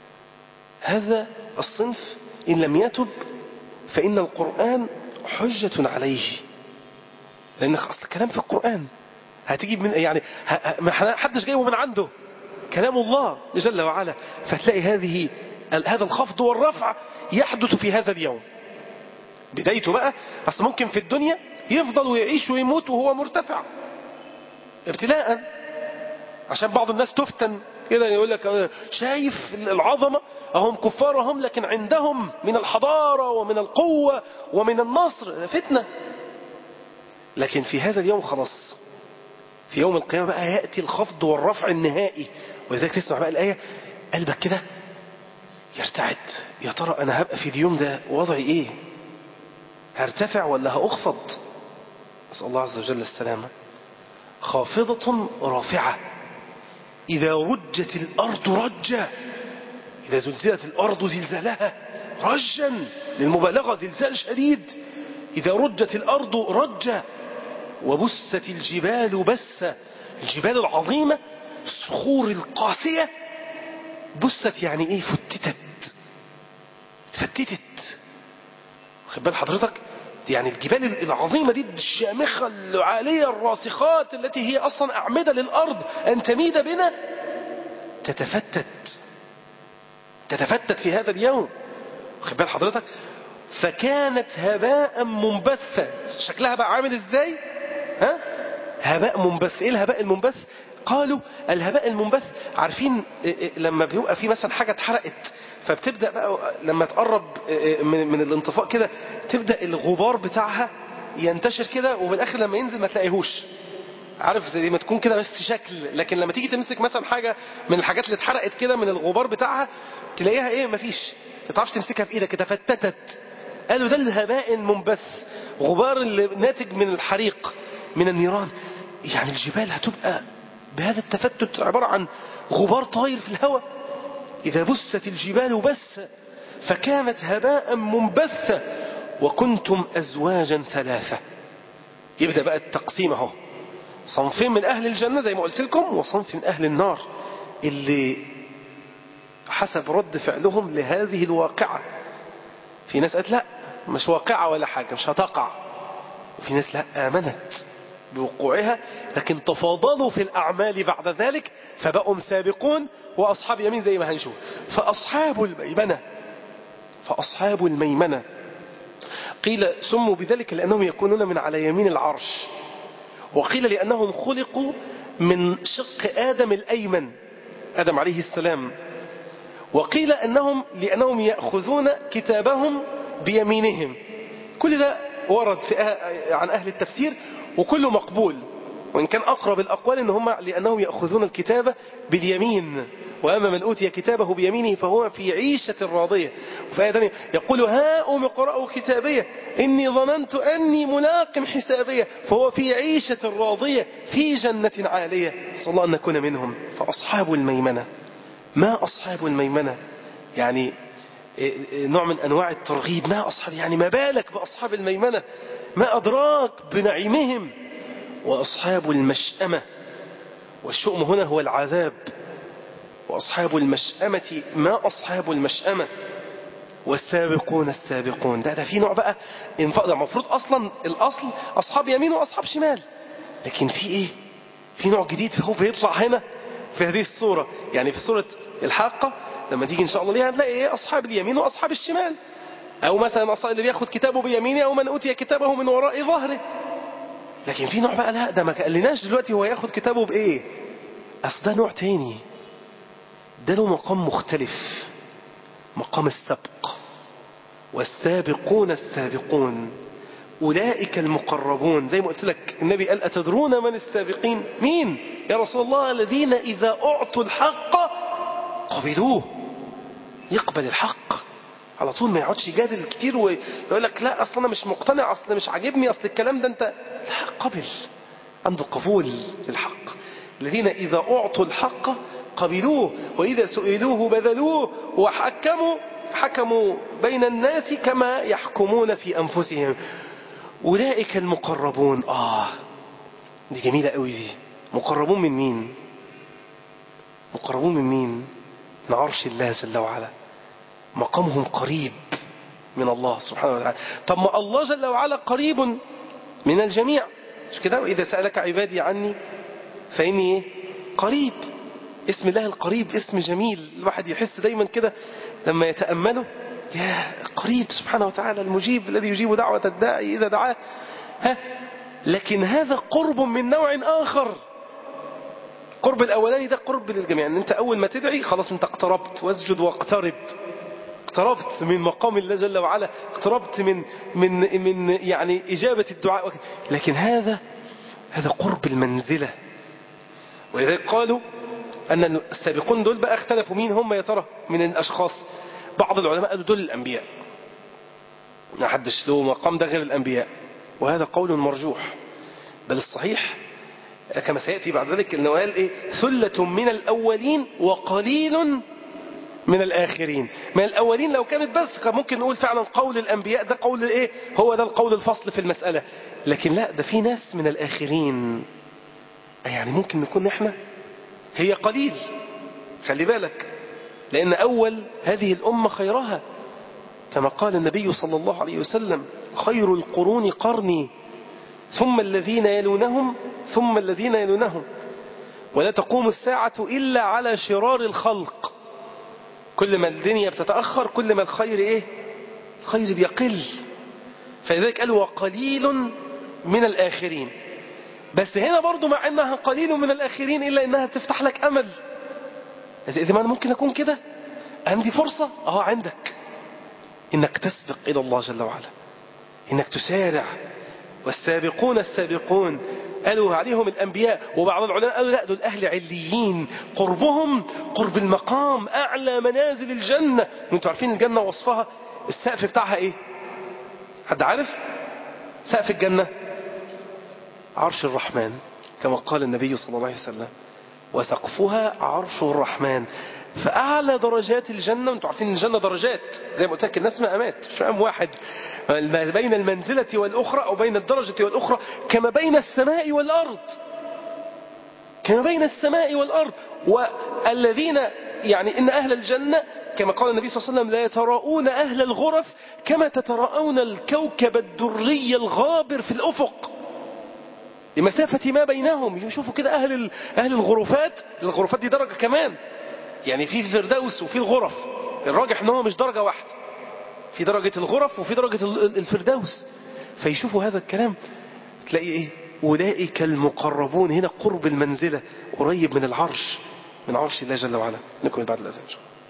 هذا الصنف إن لم يتب فإن القرآن حجة عليه لأن أصل الكلام في القرآن هتيجي من يعني ما حدش جايبه من عنده كلام الله جل وعلا فتلاقي هذه هذا الخفض والرفع يحدث في هذا اليوم بدايته بقى أصل ممكن في الدنيا يفضل ويعيش ويموت وهو مرتفع ابتلاء عشان بعض الناس تفتن كده يقول لك شايف العظمة أهم كفار هم لكن عندهم من الحضارة ومن القوة ومن النصر فتنة لكن في هذا اليوم خلاص في يوم القيامة بقى يأتي الخفض والرفع النهائي ولذلك تسمع بقى الآية قلبك كده يرتعد يا ترى أنا هبقى في اليوم ده وضعي إيه هرتفع ولا هأخفض أسأل الله عز وجل السلامة خافضة رافعة إذا رجت الأرض رجا إذا زلزلت الأرض زلزالها رجا للمبالغة زلزال شديد إذا رجت الأرض رجا وبست الجبال بسا الجبال العظيمة الصخور القاسية بست يعني ايه فتتت اتفتتت خد بال حضرتك يعني الجبال العظيمة دي الشامخة العالية الراسخات التي هي أصلا أعمدة للأرض أن تميد بنا تتفتت تتفتت في هذا اليوم خد بال حضرتك فكانت هباء منبثا شكلها بقى عامل ازاي ها هباء منبث ايه الهباء المنبث قالوا الهباء المنبث عارفين لما بيبقى في مثلا حاجة اتحرقت فبتبدأ بقى لما تقرب من, من الانطفاء كده تبدأ الغبار بتاعها ينتشر كده وبالآخر لما ينزل ما تلاقيهوش عارف زي ما تكون كده بس شكل لكن لما تيجي تمسك مثلا حاجة من الحاجات اللي اتحرقت كده من الغبار بتاعها تلاقيها ايه مفيش ما تعرفش تمسكها في ايدك كده فتتت قالوا ده الهباء المنبث غبار اللي ناتج من الحريق من النيران يعني الجبال هتبقى بهذا التفتت عبارة عن غبار طاير في الهواء إذا بست الجبال بس فكانت هباء منبثة وكنتم أزواجا ثلاثة يبدأ بقى التقسيم اهو صنفين من أهل الجنة زي ما قلت لكم وصنف من أهل النار اللي حسب رد فعلهم لهذه الواقعة في ناس قالت لا مش واقعة ولا حاجة مش هتقع وفي ناس لا آمنت بوقوعها لكن تفاضلوا في الأعمال بعد ذلك فبقوا سابقون وأصحاب يمين زي ما هنشوف فأصحاب الميمنة فأصحاب الميمنة قيل سموا بذلك لأنهم يكونون من على يمين العرش وقيل لأنهم خلقوا من شق آدم الأيمن آدم عليه السلام وقيل أنهم لأنهم يأخذون كتابهم بيمينهم كل ده ورد في عن أهل التفسير وكله مقبول وإن كان أقرب الأقوال إن هم لأنهم يأخذون الكتابة باليمين وأما من أوتي كتابه بيمينه فهو في عيشة راضية وفي آية ثانية يقول هاؤم اقرأوا كتابية إني ظننت أني ملاق حسابية فهو في عيشة راضية في جنة عالية صلى الله أن نكون منهم فأصحاب الميمنة ما أصحاب الميمنة يعني نوع من أنواع الترغيب ما أصحاب يعني ما بالك بأصحاب الميمنة ما أدراك بنعيمهم وأصحاب المشأمة والشؤم هنا هو العذاب وأصحاب المشأمة ما أصحاب المشأمة والسابقون السابقون ده ده في نوع بقى ده المفروض أصلا الأصل أصحاب يمين وأصحاب شمال لكن في إيه في نوع جديد هو بيطلع هنا في هذه الصورة يعني في سورة الحاقة لما تيجي إن شاء الله ليها هنلاقي إيه أصحاب اليمين وأصحاب الشمال أو مثلا أصحاب اللي بياخد كتابه بيمينه أو من أوتي كتابه من وراء ظهره لكن في نوع بقى لا ده ما قالناش دلوقتي هو ياخد كتابه بإيه أصل ده نوع تاني ده له مقام مختلف مقام السبق والسابقون السابقون أولئك المقربون زي ما قلت لك النبي قال أتدرون من السابقين مين يا رسول الله الذين إذا أعطوا الحق قبلوه يقبل الحق على طول ما يقعدش يجادل كتير ويقول لك لا اصل انا مش مقتنع اصل مش عاجبني اصل الكلام ده انت لا قبل عنده قبول للحق الذين اذا اعطوا الحق قبلوه واذا سئلوه بذلوه وحكموا حكموا بين الناس كما يحكمون في انفسهم اولئك المقربون اه دي جميله قوي دي مقربون من مين مقربون من مين من عرش الله جل وعلا مقامهم قريب من الله سبحانه وتعالى طب ما الله جل وعلا قريب من الجميع مش كده وإذا سألك عبادي عني فإني إيه؟ قريب اسم الله القريب اسم جميل الواحد يحس دايما كده لما يتأمله يا قريب سبحانه وتعالى المجيب الذي يجيب دعوة الداعي إذا دعاه ها لكن هذا قرب من نوع آخر القرب الأولاني ده قرب للجميع أن أنت أول ما تدعي خلاص أنت اقتربت واسجد واقترب اقتربت من مقام الله جل وعلا اقتربت من من من يعني إجابة الدعاء لكن هذا هذا قرب المنزلة ولذلك قالوا أن السابقون دول بقى اختلفوا مين هم يا ترى من الأشخاص بعض العلماء قالوا دول الأنبياء ما حدش له مقام ده غير الأنبياء وهذا قول مرجوح بل الصحيح كما سيأتي بعد ذلك أنه قال إيه ثلة من الأولين وقليل من الآخرين من الأولين لو كانت بس كان ممكن نقول فعلا قول الأنبياء ده قول إيه هو ده القول الفصل في المسألة لكن لا ده في ناس من الآخرين يعني ممكن نكون إحنا هي قليل خلي بالك لأن أول هذه الأمة خيرها كما قال النبي صلى الله عليه وسلم خير القرون قرني ثم الذين يلونهم ثم الذين يلونهم ولا تقوم الساعة إلا على شرار الخلق كل ما الدنيا بتتأخر كل ما الخير إيه الخير بيقل فلذلك قال وقليل من الآخرين بس هنا برضو مع أنها قليل من الآخرين إلا أنها تفتح لك أمل إذا ما أنا ممكن أكون كده عندي فرصة أهو عندك إنك تسبق إلى الله جل وعلا إنك تسارع والسابقون السابقون قالوا عليهم الأنبياء وبعض العلماء قالوا لا دول أهل عليين قربهم قرب المقام أعلى منازل الجنة وانتوا عارفين الجنة وصفها السقف بتاعها إيه حد عارف سقف الجنة عرش الرحمن كما قال النبي صلى الله عليه وسلم وسقفها عرش الرحمن فأعلى درجات الجنة وانتوا عارفين الجنة درجات زي ما قلت لك الناس مقامات مش مقام واحد بين المنزلة والأخرى أو بين الدرجة والأخرى كما بين السماء والأرض كما بين السماء والأرض والذين يعني إن أهل الجنة كما قال النبي صلى الله عليه وسلم لا يتراءون أهل الغرف كما تتراءون الكوكب الدري الغابر في الأفق لمسافة ما بينهم يشوفوا كده أهل أهل الغرفات الغرفات دي درجة كمان يعني في الفردوس وفي الغرف الراجح ان هو مش درجة واحدة في درجة الغرف وفي درجة الفردوس فيشوفوا هذا الكلام تلاقي ايه أولئك المقربون هنا قرب المنزلة قريب من العرش من عرش الله جل وعلا نكمل بعد الأذان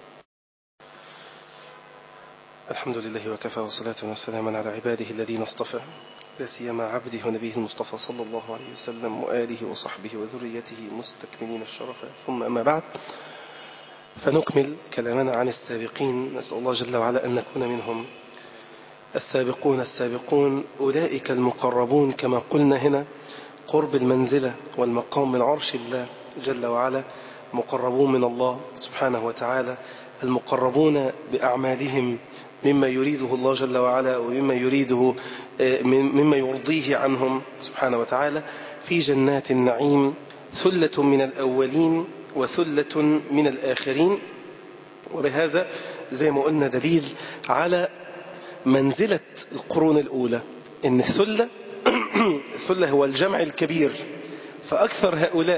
الحمد لله وكفى وصلاة وسلاما على عباده الذين اصطفى لا سيما عبده ونبيه المصطفى صلى الله عليه وسلم وآله وصحبه وذريته مستكملين الشرف ثم أما بعد فنكمل كلامنا عن السابقين نسأل الله جل وعلا أن نكون منهم السابقون السابقون أولئك المقربون كما قلنا هنا قرب المنزلة والمقام من عرش الله جل وعلا مقربون من الله سبحانه وتعالى المقربون بأعمالهم مما يريده الله جل وعلا ومما يريده مما يرضيه عنهم سبحانه وتعالى في جنات النعيم ثلة من الأولين وثلة من الآخرين وبهذا زي ما قلنا دليل على منزلة القرون الأولى إن الثلة الثلة هو الجمع الكبير فأكثر هؤلاء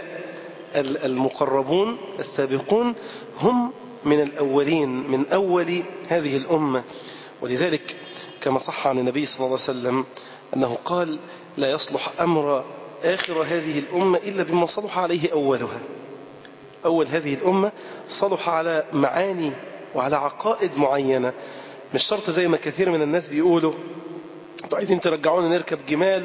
المقربون السابقون هم من الأولين من أول هذه الأمة ولذلك كما صح عن النبي صلى الله عليه وسلم أنه قال لا يصلح أمر آخر هذه الأمة إلا بما صلح عليه أولها أول هذه الأمة صلح على معاني وعلى عقائد معينة مش شرط زي ما كثير من الناس بيقولوا انتوا عايزين ترجعونا نركب جمال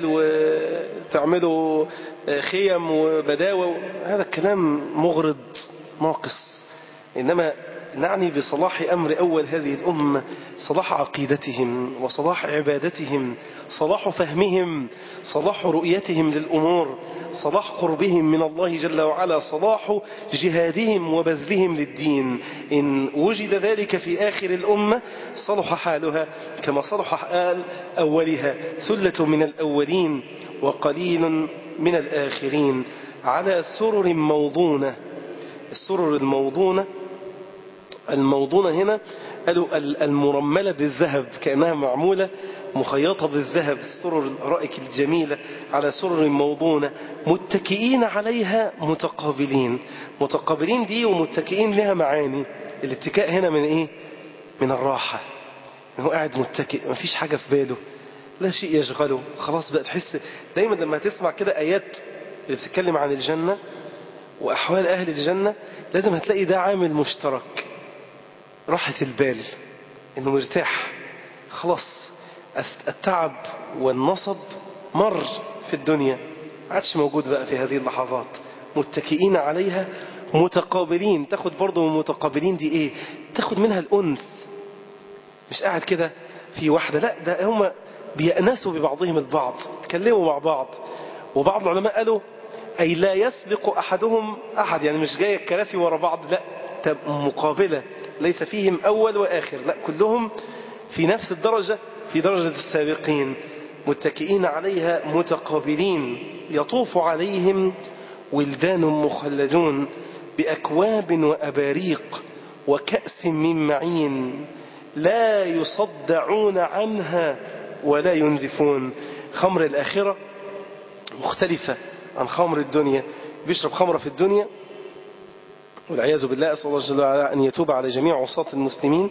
وتعملوا خيم وبداوة هذا الكلام مغرض ناقص إنما نعني بصلاح أمر أول هذه الأمة صلاح عقيدتهم وصلاح عبادتهم صلاح فهمهم صلاح رؤيتهم للأمور صلاح قربهم من الله جل وعلا صلاح جهادهم وبذلهم للدين إن وجد ذلك في آخر الأمة صلح حالها كما صلح حال أولها ثلة من الأولين وقليل من الآخرين على سرر موضونة السرر الموضونة الموضونة هنا قالوا المرملة بالذهب كأنها معمولة مخيطة بالذهب السرر الرائك الجميلة على سرر موضونة متكئين عليها متقابلين متقابلين دي ومتكئين لها معاني الاتكاء هنا من ايه من الراحة هو قاعد متكئ ما فيش حاجة في باله لا شيء يشغله خلاص بقى تحس دايما لما تسمع كده آيات اللي بتتكلم عن الجنة وأحوال أهل الجنة لازم هتلاقي ده عامل مشترك راحة البال انه مرتاح خلاص التعب والنصب مر في الدنيا عادش موجود بقى في هذه اللحظات متكئين عليها متقابلين تاخد برضه من المتقابلين دي ايه تاخد منها الأنس مش قاعد كده في واحدة لا ده هم بيأنسوا ببعضهم البعض يتكلموا مع بعض وبعض العلماء قالوا أي لا يسبق أحدهم أحد يعني مش جاية الكراسي ورا بعض لا مقابلة ليس فيهم أول وآخر لا كلهم في نفس الدرجة في درجة السابقين متكئين عليها متقابلين يطوف عليهم ولدان مخلدون بأكواب وأباريق وكأس من معين لا يصدعون عنها ولا ينزفون خمر الآخرة مختلفة عن خمر الدنيا بيشرب خمرة في الدنيا والعياذ بالله أسأل الله جل وعلا أن يتوب على جميع عصاة المسلمين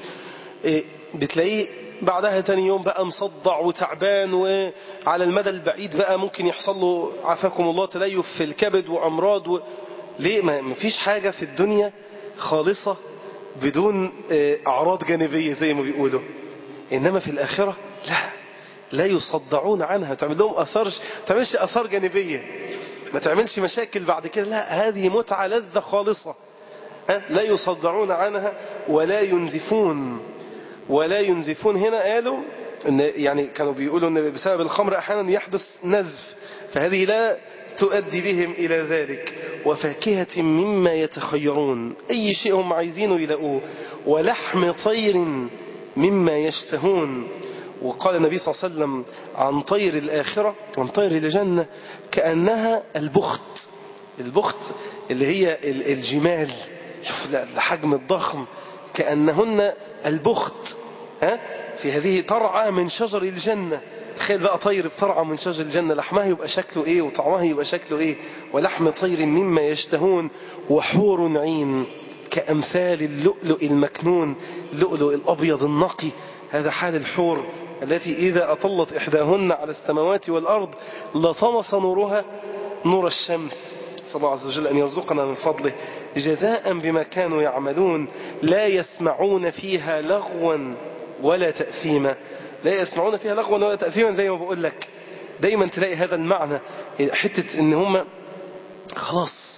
بتلاقيه بعدها تاني يوم بقى مصدع وتعبان وعلى المدى البعيد بقى ممكن يحصل له عافاكم الله تليف في الكبد وأمراض و... ليه ما فيش حاجة في الدنيا خالصة بدون أعراض جانبية زي ما بيقولوا إنما في الآخرة لا لا يصدعون عنها تعمل لهم أثار تعملش أثار جانبية ما تعملش مشاكل بعد كده لا هذه متعة لذة خالصة لا يصدعون عنها ولا ينزفون ولا ينزفون هنا قالوا إن يعني كانوا بيقولوا ان بسبب الخمر احيانا يحدث نزف فهذه لا تؤدي بهم الى ذلك وفاكهة مما يتخيرون اي شيء هم عايزينه يلاقوه ولحم طير مما يشتهون وقال النبي صلى الله عليه وسلم عن طير الآخرة عن طير الجنة كأنها البخت البخت اللي هي الجمال شوف الحجم الضخم كأنهن البخت ها في هذه ترعى من شجر الجنة تخيل بقى طير بترعى من شجر الجنة لحمها يبقى شكله ايه وطعمها يبقى شكله ايه ولحم طير مما يشتهون وحور عين كأمثال اللؤلؤ المكنون اللؤلؤ الأبيض النقي هذا حال الحور التي إذا أطلت إحداهن على السماوات والأرض لطمس نورها نور الشمس صلى الله عز وجل أن يرزقنا من فضله جزاء بما كانوا يعملون لا يسمعون فيها لغوا ولا تأثيما لا يسمعون فيها لغوا ولا تأثيما زي ما بقول لك دايما تلاقي هذا المعنى حتة ان هم خلاص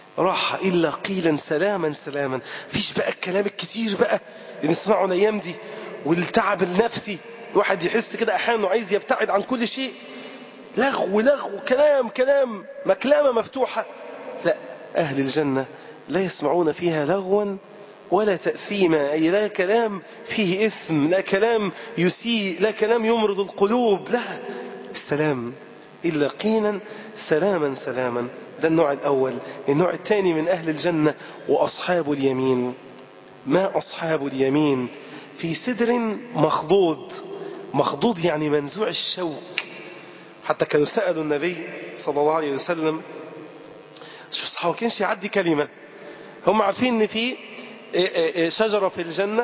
راحة إلا قيلا سلاما سلاما فيش بقى الكلام الكتير بقى اللي نسمعه الأيام دي والتعب النفسي الواحد يحس كده أحيانا عايز يبتعد عن كل شيء لغو لغو كلام كلام مكلمة مفتوحة لا أهل الجنة لا يسمعون فيها لغوا ولا تأثيما أي لا كلام فيه إثم لا كلام يسيء لا كلام يمرض القلوب لا السلام إلا قينا سلاما سلاما ده النوع الأول النوع الثاني من أهل الجنة وأصحاب اليمين ما أصحاب اليمين في سدر مخضود مخضود يعني منزوع الشوك حتى كانوا سألوا النبي صلى الله عليه وسلم شوف الصحابة كانش يعدي كلمة هم عارفين ان في شجرة في الجنة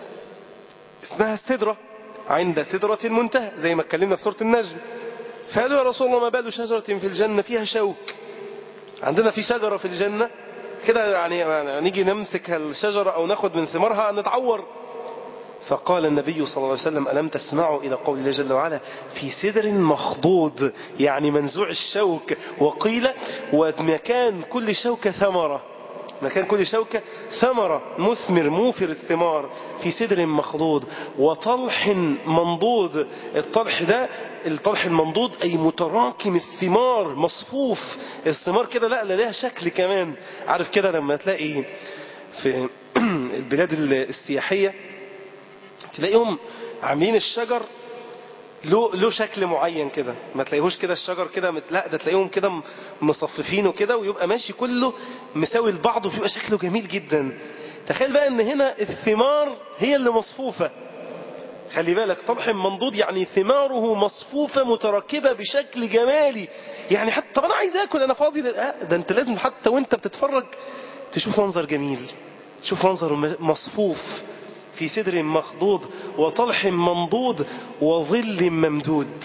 اسمها السدرة عند سدرة المنتهى زي ما اتكلمنا في سورة النجم فقالوا يا رسول الله ما بال شجرة في الجنة فيها شوك عندنا في شجرة في الجنة كده يعني نيجي نمسك الشجرة أو ناخد من ثمارها نتعور فقال النبي صلى الله عليه وسلم ألم تسمعوا إلى قول الله جل وعلا في سدر مخضوض يعني منزوع الشوك وقيل ومكان كل شوكة ثمرة مكان كل شوكة ثمرة مثمر موفر الثمار في سدر مخضوض وطلح منضود الطلح ده الطلح المنضود أي متراكم الثمار مصفوف الثمار كده لا لا لها شكل كمان عارف كده لما تلاقي في البلاد السياحية تلاقيهم عاملين الشجر له له شكل معين كده ما تلاقيهوش كده الشجر كده لا ده تلاقيهم كده مصففينه كده ويبقى ماشي كله مساوي لبعض وبيبقى شكله جميل جدا تخيل بقى ان هنا الثمار هي اللي مصفوفة خلي بالك طبح منضود يعني ثماره مصفوفة متركبة بشكل جمالي يعني حتى طب انا عايز اكل انا فاضي ده, ده انت لازم حتى وانت بتتفرج تشوف منظر جميل تشوف منظر مصفوف في سدر مخضوض وطلح منضود وظل ممدود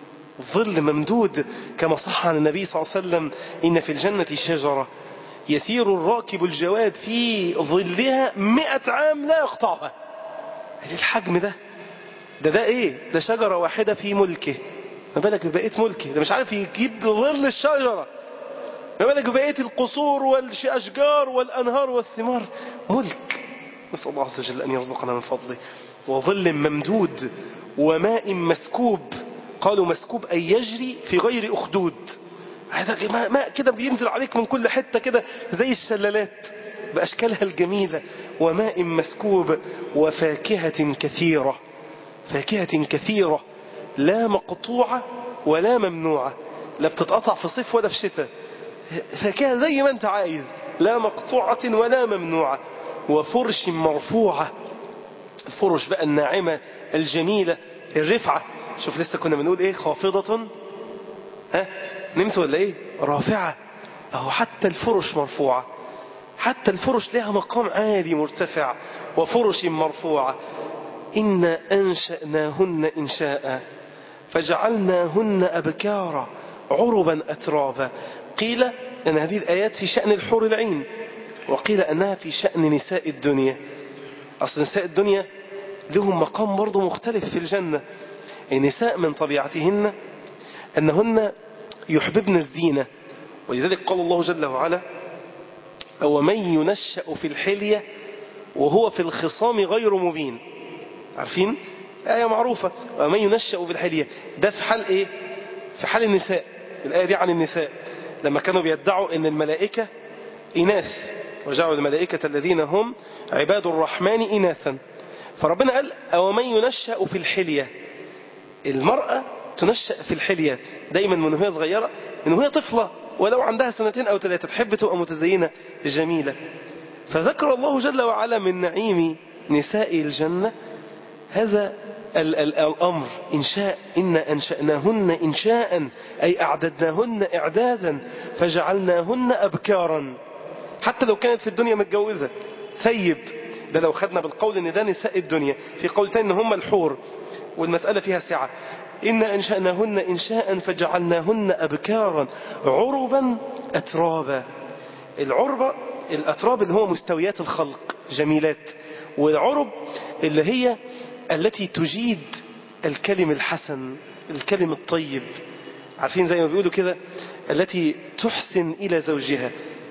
ظل ممدود كما صح عن النبي صلى الله عليه وسلم إن في الجنة شجرة يسير الراكب الجواد في ظلها مئة عام لا يقطعها الحجم ده ده ده ايه ده شجرة واحدة في ملكه ما بالك ببقية ملكه ده مش عارف يجيب ظل الشجرة ما بالك ببقية القصور والأشجار والأنهار والثمار ملك نسأل الله عز وجل أن يرزقنا من فضله وظل ممدود وماء مسكوب قالوا مسكوب أي يجري في غير أخدود هذا ماء كده بينزل عليك من كل حتة كده زي الشلالات بأشكالها الجميلة وماء مسكوب وفاكهة كثيرة فاكهة كثيرة لا مقطوعة ولا ممنوعة لا بتتقطع في صيف ولا في شتاء فاكهة زي ما انت عايز لا مقطوعة ولا ممنوعة وفرش مرفوعة الفرش بقى الناعمة الجميلة الرفعة شوف لسه كنا بنقول ايه خافضة ها نمت ولا ايه رافعة اهو حتى الفرش مرفوعة حتى الفرش لها مقام عالي مرتفع وفرش مرفوعة إنا أنشأناهن إنشاء فجعلناهن أبكارا عربا أترابا قيل أن هذه الآيات في شأن الحور العين وقيل أنها في شأن نساء الدنيا أصل نساء الدنيا لهم مقام برضه مختلف في الجنة النساء من طبيعتهن أنهن يحببن الزينة ولذلك قال الله جل وعلا أو من ينشأ في الحلية وهو في الخصام غير مبين عارفين آية معروفة ومن ينشأ في الحلية ده في حال إيه في حال النساء الآية دي عن النساء لما كانوا بيدعوا أن الملائكة إناث وجعلوا الملائكة الذين هم عباد الرحمن إناثا فربنا قال أو من ينشأ في الحلية المرأة تنشأ في الحلية دايما من وهي صغيرة من وهي طفلة ولو عندها سنتين أو ثلاثة تحب تبقى متزينة جميلة فذكر الله جل وعلا من نعيم نساء الجنة هذا ال ال الأمر إنشاء إن أنشأناهن إنشاء أي أعددناهن إعدادا فجعلناهن أبكارا حتى لو كانت في الدنيا متجوزة ثيب ده لو خدنا بالقول ان ده نساء الدنيا في قول تاني ان هم الحور والمسألة فيها سعة إن أنشأناهن إنشاء فجعلناهن أبكارا عربا أترابا العربة الأتراب اللي هو مستويات الخلق جميلات والعرب اللي هي التي تجيد الكلم الحسن الكلم الطيب عارفين زي ما بيقولوا كده التي تحسن إلى زوجها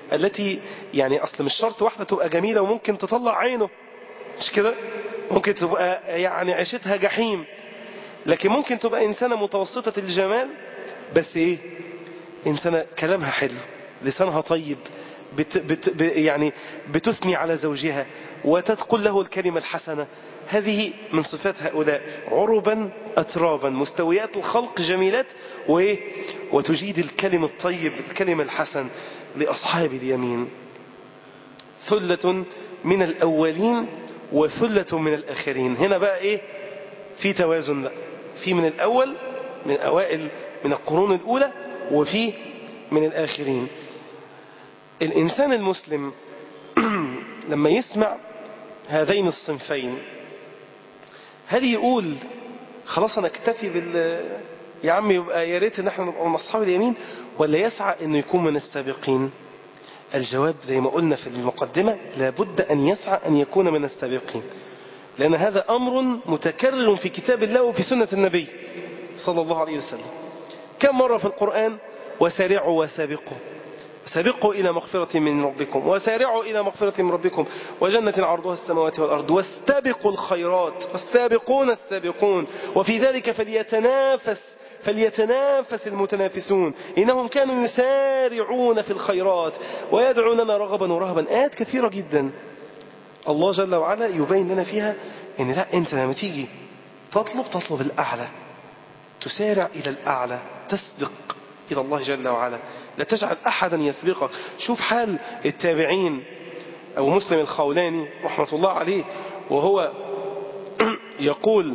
التي يعني أصل مش شرط واحدة تبقى جميلة وممكن تطلع عينه مش كده ممكن تبقى يعني عيشتها جحيم لكن ممكن تبقى إنسانة متوسطة الجمال بس إيه إنسانة كلامها حلو لسانها طيب بت بت ب يعني بتثني على زوجها وتقول له الكلمة الحسنة هذه من صفات هؤلاء عربا أترابا مستويات الخلق جميلات وإيه وتجيد الكلم الطيب الكلمة الحسن لأصحاب اليمين ثلة من الأولين وثلة من الآخرين هنا بقى إيه في توازن بقى في من الأول من أوائل من القرون الأولى وفي من الآخرين الإنسان المسلم لما يسمع هذين الصنفين هل يقول خلاص أنا اكتفي بال يا عم يبقى يا ريت ان احنا نبقى من اصحاب اليمين ولا يسعى انه يكون من السابقين الجواب زي ما قلنا في المقدمة لابد ان يسعى ان يكون من السابقين لان هذا امر متكرر في كتاب الله وفي سنة النبي صلى الله عليه وسلم كم مرة في القرآن وسارعوا وسابقوا سابقوا إلى مغفرة من ربكم وسارعوا إلى مغفرة من ربكم وجنة عرضها السماوات والأرض واستبقوا الخيرات والسابقون السابقون وفي ذلك فليتنافس فليتنافس المتنافسون إنهم كانوا يسارعون في الخيرات ويدعوننا رغبا ورهبا آيات كثيرة جدا الله جل وعلا يبين لنا فيها إن لا أنت لما تيجي تطلب تطلب الأعلى تسارع إلى الأعلى تسبق إلى الله جل وعلا لا تجعل أحدا يسبقك شوف حال التابعين أو مسلم الخولاني رحمة الله عليه وهو يقول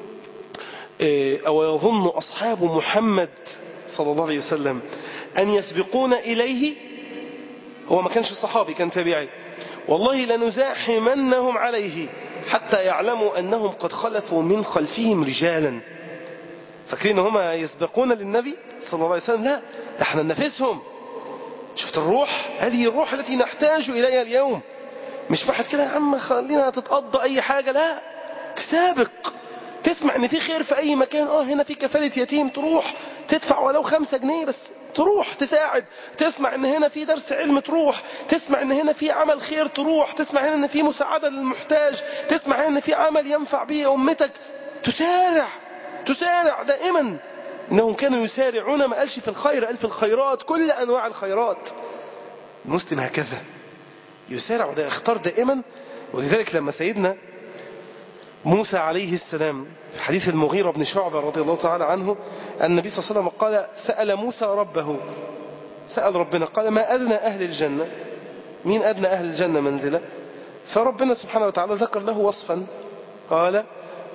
أو يظن أصحاب محمد صلى الله عليه وسلم أن يسبقون إليه هو ما كانش صحابي كان تابعي والله لنزاحمنهم عليه حتى يعلموا أنهم قد خلفوا من خلفهم رجالا فاكرين هم يسبقون للنبي صلى الله عليه وسلم لا احنا ننافسهم شفت الروح هذه الروح التي نحتاج إليها اليوم مش واحد كده يا عم خلينا تتقضى أي حاجة لا سابق تسمع ان في خير في اي مكان اه هنا في كفالة يتيم تروح تدفع ولو خمسة جنيه بس تروح تساعد تسمع ان هنا في درس علم تروح تسمع ان هنا في عمل خير تروح تسمع هنا ان في مساعدة للمحتاج تسمع هنا ان في عمل ينفع به امتك تسارع تسارع دائما انهم كانوا يسارعون ما قالش في الخير قال في الخيرات كل انواع الخيرات المسلم هكذا يسارع وده اختار دائما ولذلك لما سيدنا موسى عليه السلام في حديث المغيرة بن شعبة رضي الله تعالى عنه أن النبي صلى الله عليه وسلم قال سأل موسى ربه سأل ربنا قال ما أدنى أهل الجنة مين أدنى أهل الجنة منزلة فربنا سبحانه وتعالى ذكر له وصفا قال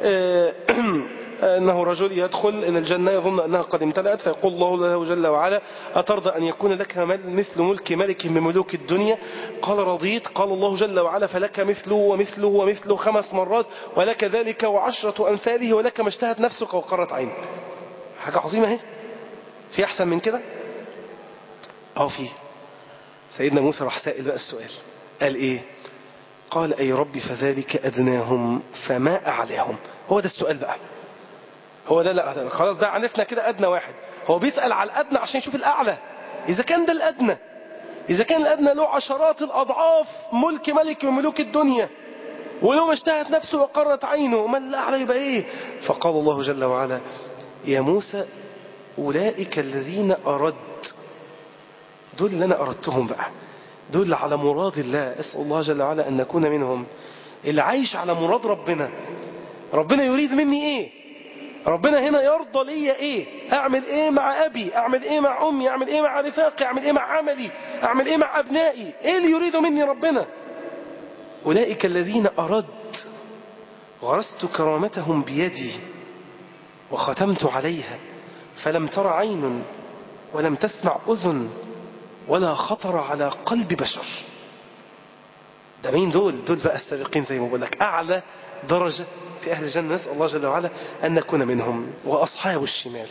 أنه رجل يدخل إلى الجنة يظن أنها قد امتلأت فيقول الله له جل وعلا أترضى أن يكون لك مثل ملك ملك من ملوك الدنيا قال رضيت قال الله جل وعلا فلك مثله ومثله ومثله خمس مرات ولك ذلك وعشرة أمثاله ولك ما اشتهت نفسك وقرت عينك حاجة عظيمة اهي في أحسن من كده أو في سيدنا موسى راح سائل بقى السؤال قال إيه قال أي ربي فذلك أدناهم فما أعلاهم هو ده السؤال بقى هو ده لا خلاص ده عرفنا كده أدنى واحد هو بيسأل على الأدنى عشان يشوف الأعلى إذا كان ده الأدنى إذا كان الأدنى له عشرات الأضعاف ملك ملك من ملوك الدنيا ولو ما اشتهت نفسه وقرت عينه ما الأعلى يبقى إيه فقال الله جل وعلا يا موسى أولئك الذين أرد دول اللي أنا أردتهم بقى دول على مراد الله أسأل الله جل وعلا أن نكون منهم اللي عايش على مراد ربنا ربنا يريد مني إيه ربنا هنا يرضى لي ايه اعمل ايه مع ابي اعمل ايه مع امي اعمل ايه مع رفاقي اعمل ايه مع عملي اعمل ايه مع ابنائي ايه اللي يريد مني ربنا اولئك الذين اردت غرست كرامتهم بيدي وختمت عليها فلم تر عين ولم تسمع اذن ولا خطر على قلب بشر ده مين دول دول بقى السابقين زي ما بقول لك اعلى درجه في أهل الجنة نسأل الله جل وعلا أن نكون منهم وأصحاب الشمال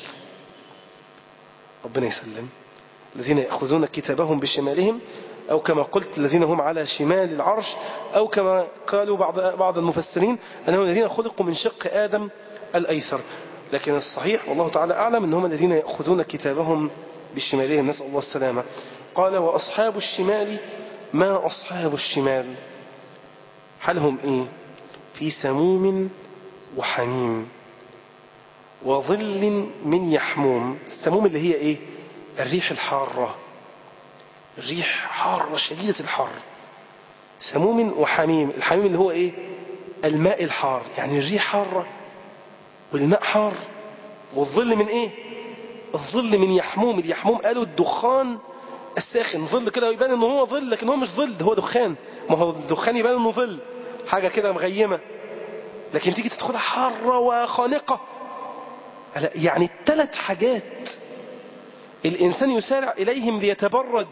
ربنا يسلم الذين يأخذون كتابهم بشمالهم أو كما قلت الذين هم على شمال العرش أو كما قالوا بعض بعض المفسرين أنهم الذين خلقوا من شق آدم الأيسر لكن الصحيح والله تعالى أعلم أنهم الذين يأخذون كتابهم بشمالهم نسأل الله السلامة قال وأصحاب الشمال ما أصحاب الشمال حالهم إيه في سموم وحميم وظل من يحموم السموم اللي هي إيه الريح الحارة الريح حارة شديدة الحر سموم وحميم الحميم اللي هو إيه الماء الحار يعني الريح حارة والماء حار والظل من إيه الظل من يحموم اليحموم قالوا الدخان الساخن ظل كده يبان انه هو ظل لكن هو مش ظل ده هو دخان ما هو الدخان يبان انه ظل حاجة كده مغيمة لكن تيجي تدخلها حارة وخانقة يعني الثلاث حاجات الإنسان يسارع إليهم ليتبرد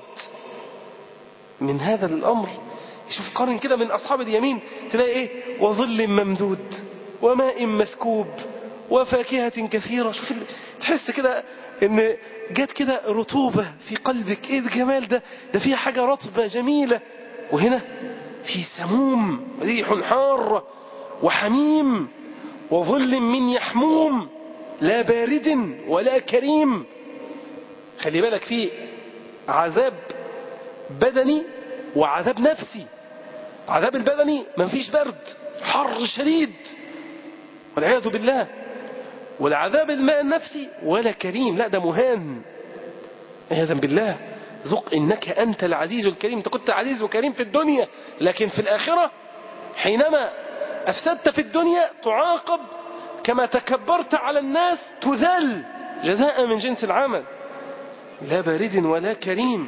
من هذا الأمر يشوف قارن كده من أصحاب اليمين تلاقي إيه وظل ممدود وماء مسكوب وفاكهة كثيرة شوف تحس كده ان جت كده رطوبة في قلبك ايه الجمال ده ده فيها حاجة رطبة جميلة وهنا في سموم ريح حارة وحميم وظل من يحموم لا بارد ولا كريم خلي بالك في عذاب بدني وعذاب نفسي عذاب البدني ما فيش برد حر شديد والعياذ بالله والعذاب الماء النفسي ولا كريم لا ده مهان عياذا بالله ذق إنك أنت العزيز الكريم أنت كنت عزيز وكريم في الدنيا لكن في الآخرة حينما أفسدت في الدنيا تعاقب كما تكبرت على الناس تذل جزاء من جنس العمل لا بارد ولا كريم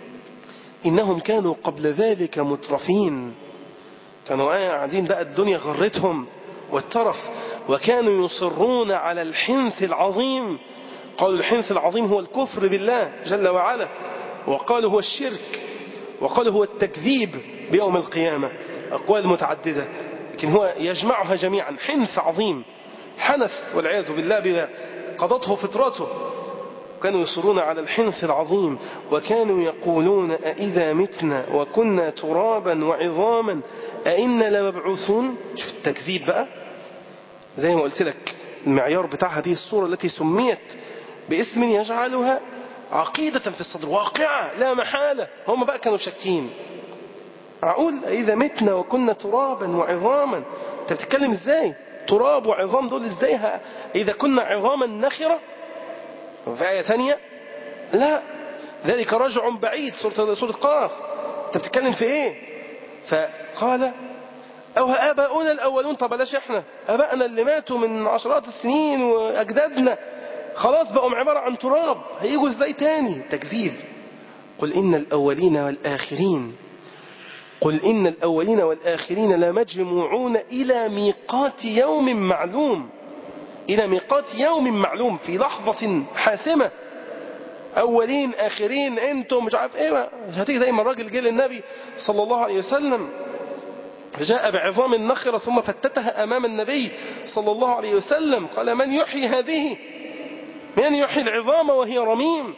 إنهم كانوا قبل ذلك مترفين كانوا قاعدين بقى الدنيا غرتهم والترف وكانوا يصرون على الحنث العظيم قالوا الحنث العظيم هو الكفر بالله جل وعلا وقالوا هو الشرك وقالوا هو التكذيب بيوم القيامة أقوال متعددة لكن هو يجمعها جميعا حنث عظيم حنث والعياذ بالله بما قضته فطرته كانوا يصرون على الحنث العظيم وكانوا يقولون أئذا متنا وكنا ترابا وعظاما أئنا لمبعوثون شوف التكذيب بقى زي ما قلت لك المعيار بتاع هذه الصورة التي سميت باسم يجعلها عقيدة في الصدر واقعة لا محالة هم بقى كانوا شاكين معقول إذا متنا وكنا ترابا وعظاما أنت بتتكلم إزاي تراب وعظام دول إزاي ها؟ إذا كنا عظاما نخرة في آية ثانية لا ذلك رجع بعيد سورة, سورة قاف أنت بتتكلم في إيه فقال أو آباؤنا الأولون طب بلاش إحنا آبائنا اللي ماتوا من عشرات السنين وأجدادنا خلاص بقوا عبارة عن تراب هيجوا إزاي تاني تكذيب قل إن الأولين والآخرين قل إن الأولين والآخرين لمجموعون إلى ميقات يوم معلوم إلى ميقات يوم معلوم في لحظة حاسمة أولين آخرين أنتم مش عارف إيه هتيجي دايما الراجل جه للنبي صلى الله عليه وسلم جاء بعظام النخرة ثم فتتها أمام النبي صلى الله عليه وسلم قال من يحيي هذه من يحيي العظام وهي رميم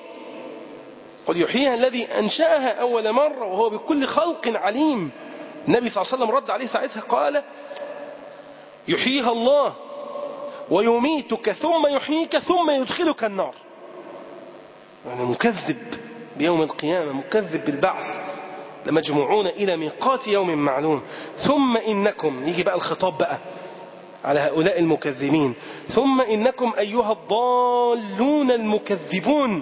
قل يحييها الذي أنشأها أول مرة وهو بكل خلق عليم النبي صلى الله عليه وسلم رد عليه ساعتها قال يحييها الله ويميتك ثم يحييك ثم يدخلك النار يعني مكذب بيوم القيامة مكذب بالبعث لمجموعون إلى ميقات يوم معلوم ثم إنكم يجي بقى الخطاب بقى على هؤلاء المكذبين ثم إنكم أيها الضالون المكذبون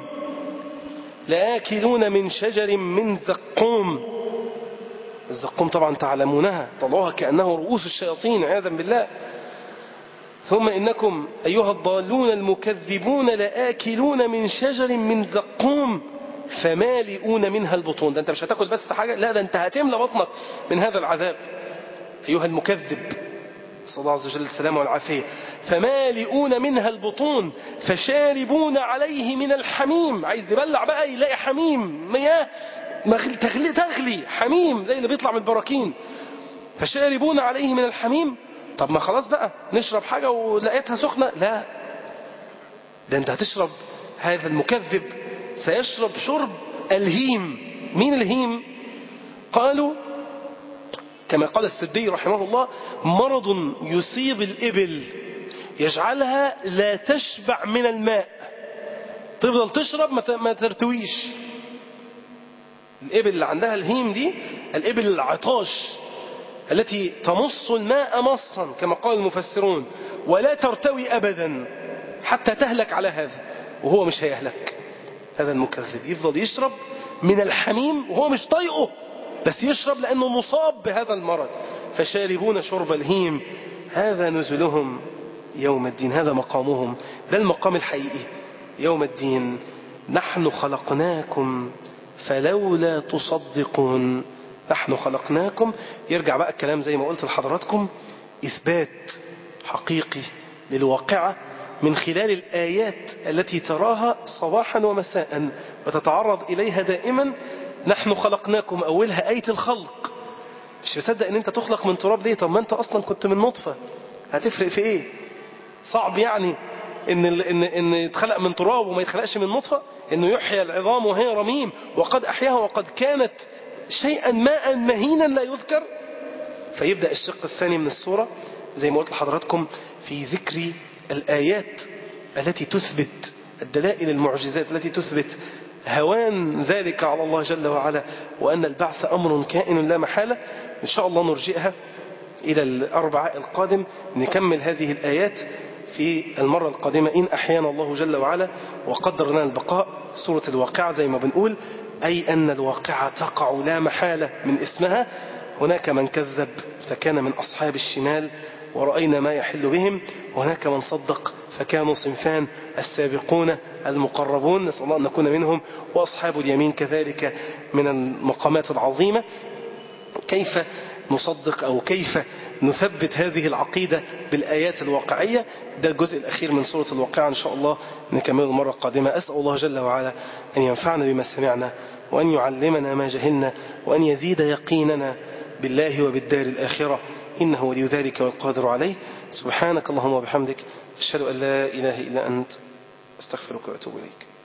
لآكلون من شجر من زقوم الزقوم طبعا تعلمونها طلعوها كأنه رؤوس الشياطين عياذا بالله ثم إنكم أيها الضالون المكذبون لآكلون من شجر من زقوم فمالئون منها البطون ده أنت مش هتاكل بس حاجة لا ده أنت هتملى بطنك من هذا العذاب أيها المكذب صلى الله عز وجل السلام والعافية فمالئون منها البطون فشاربون عليه من الحميم عايز يبلع بقى يلاقي حميم مياه تغلي, تغلي حميم زي اللي بيطلع من البراكين فشاربون عليه من الحميم طب ما خلاص بقى نشرب حاجة ولقيتها سخنة لا ده انت هتشرب هذا المكذب سيشرب شرب الهيم مين الهيم قالوا كما قال السدي رحمه الله مرض يصيب الإبل يجعلها لا تشبع من الماء تفضل تشرب ما ترتويش الإبل اللي عندها الهيم دي الإبل العطاش التي تمص الماء مصا كما قال المفسرون ولا ترتوي أبدا حتى تهلك على هذا وهو مش هيهلك هذا المكذب يفضل يشرب من الحميم وهو مش طايقه بس يشرب لأنه مصاب بهذا المرض فشاربون شرب الهيم هذا نزلهم يوم الدين هذا مقامهم ده المقام الحقيقي يوم الدين نحن خلقناكم فلولا تصدقون نحن خلقناكم يرجع بقى الكلام زي ما قلت لحضراتكم إثبات حقيقي للواقعة من خلال الآيات التي تراها صباحا ومساء وتتعرض إليها دائما نحن خلقناكم أولها آية الخلق مش مصدق ان انت تخلق من تراب ليه طب ما انت اصلا كنت من نطفة هتفرق في ايه صعب يعني ان ان ان يتخلق من تراب وما يتخلقش من نطفة انه يحيى العظام وهي رميم وقد احياها وقد كانت شيئا ماء مهينا لا يذكر فيبدأ الشق الثاني من السورة زي ما قلت لحضراتكم في ذكر الآيات التي تثبت الدلائل المعجزات التي تثبت هوان ذلك على الله جل وعلا وأن البعث أمر كائن لا محالة إن شاء الله نرجئها إلى الأربعاء القادم نكمل هذه الآيات في المرة القادمة إن أحيانا الله جل وعلا وقدر لنا البقاء سورة الواقعة زي ما بنقول أي أن الواقعة تقع لا محالة من اسمها هناك من كذب فكان من أصحاب الشمال ورأينا ما يحل بهم وهناك من صدق فكانوا صنفان السابقون المقربون نسأل الله أن نكون منهم وأصحاب اليمين كذلك من المقامات العظيمة كيف نصدق أو كيف نثبت هذه العقيدة بالآيات الواقعية ده الجزء الأخير من سورة الواقعة إن شاء الله نكمله المرة القادمة أسأل الله جل وعلا أن ينفعنا بما سمعنا وأن يعلمنا ما جهلنا وأن يزيد يقيننا بالله وبالدار الآخرة إنه ولي ذلك والقادر عليه سبحانك اللهم وبحمدك أشهد أن لا إله إلا أنت أستغفرك وأتوب إليك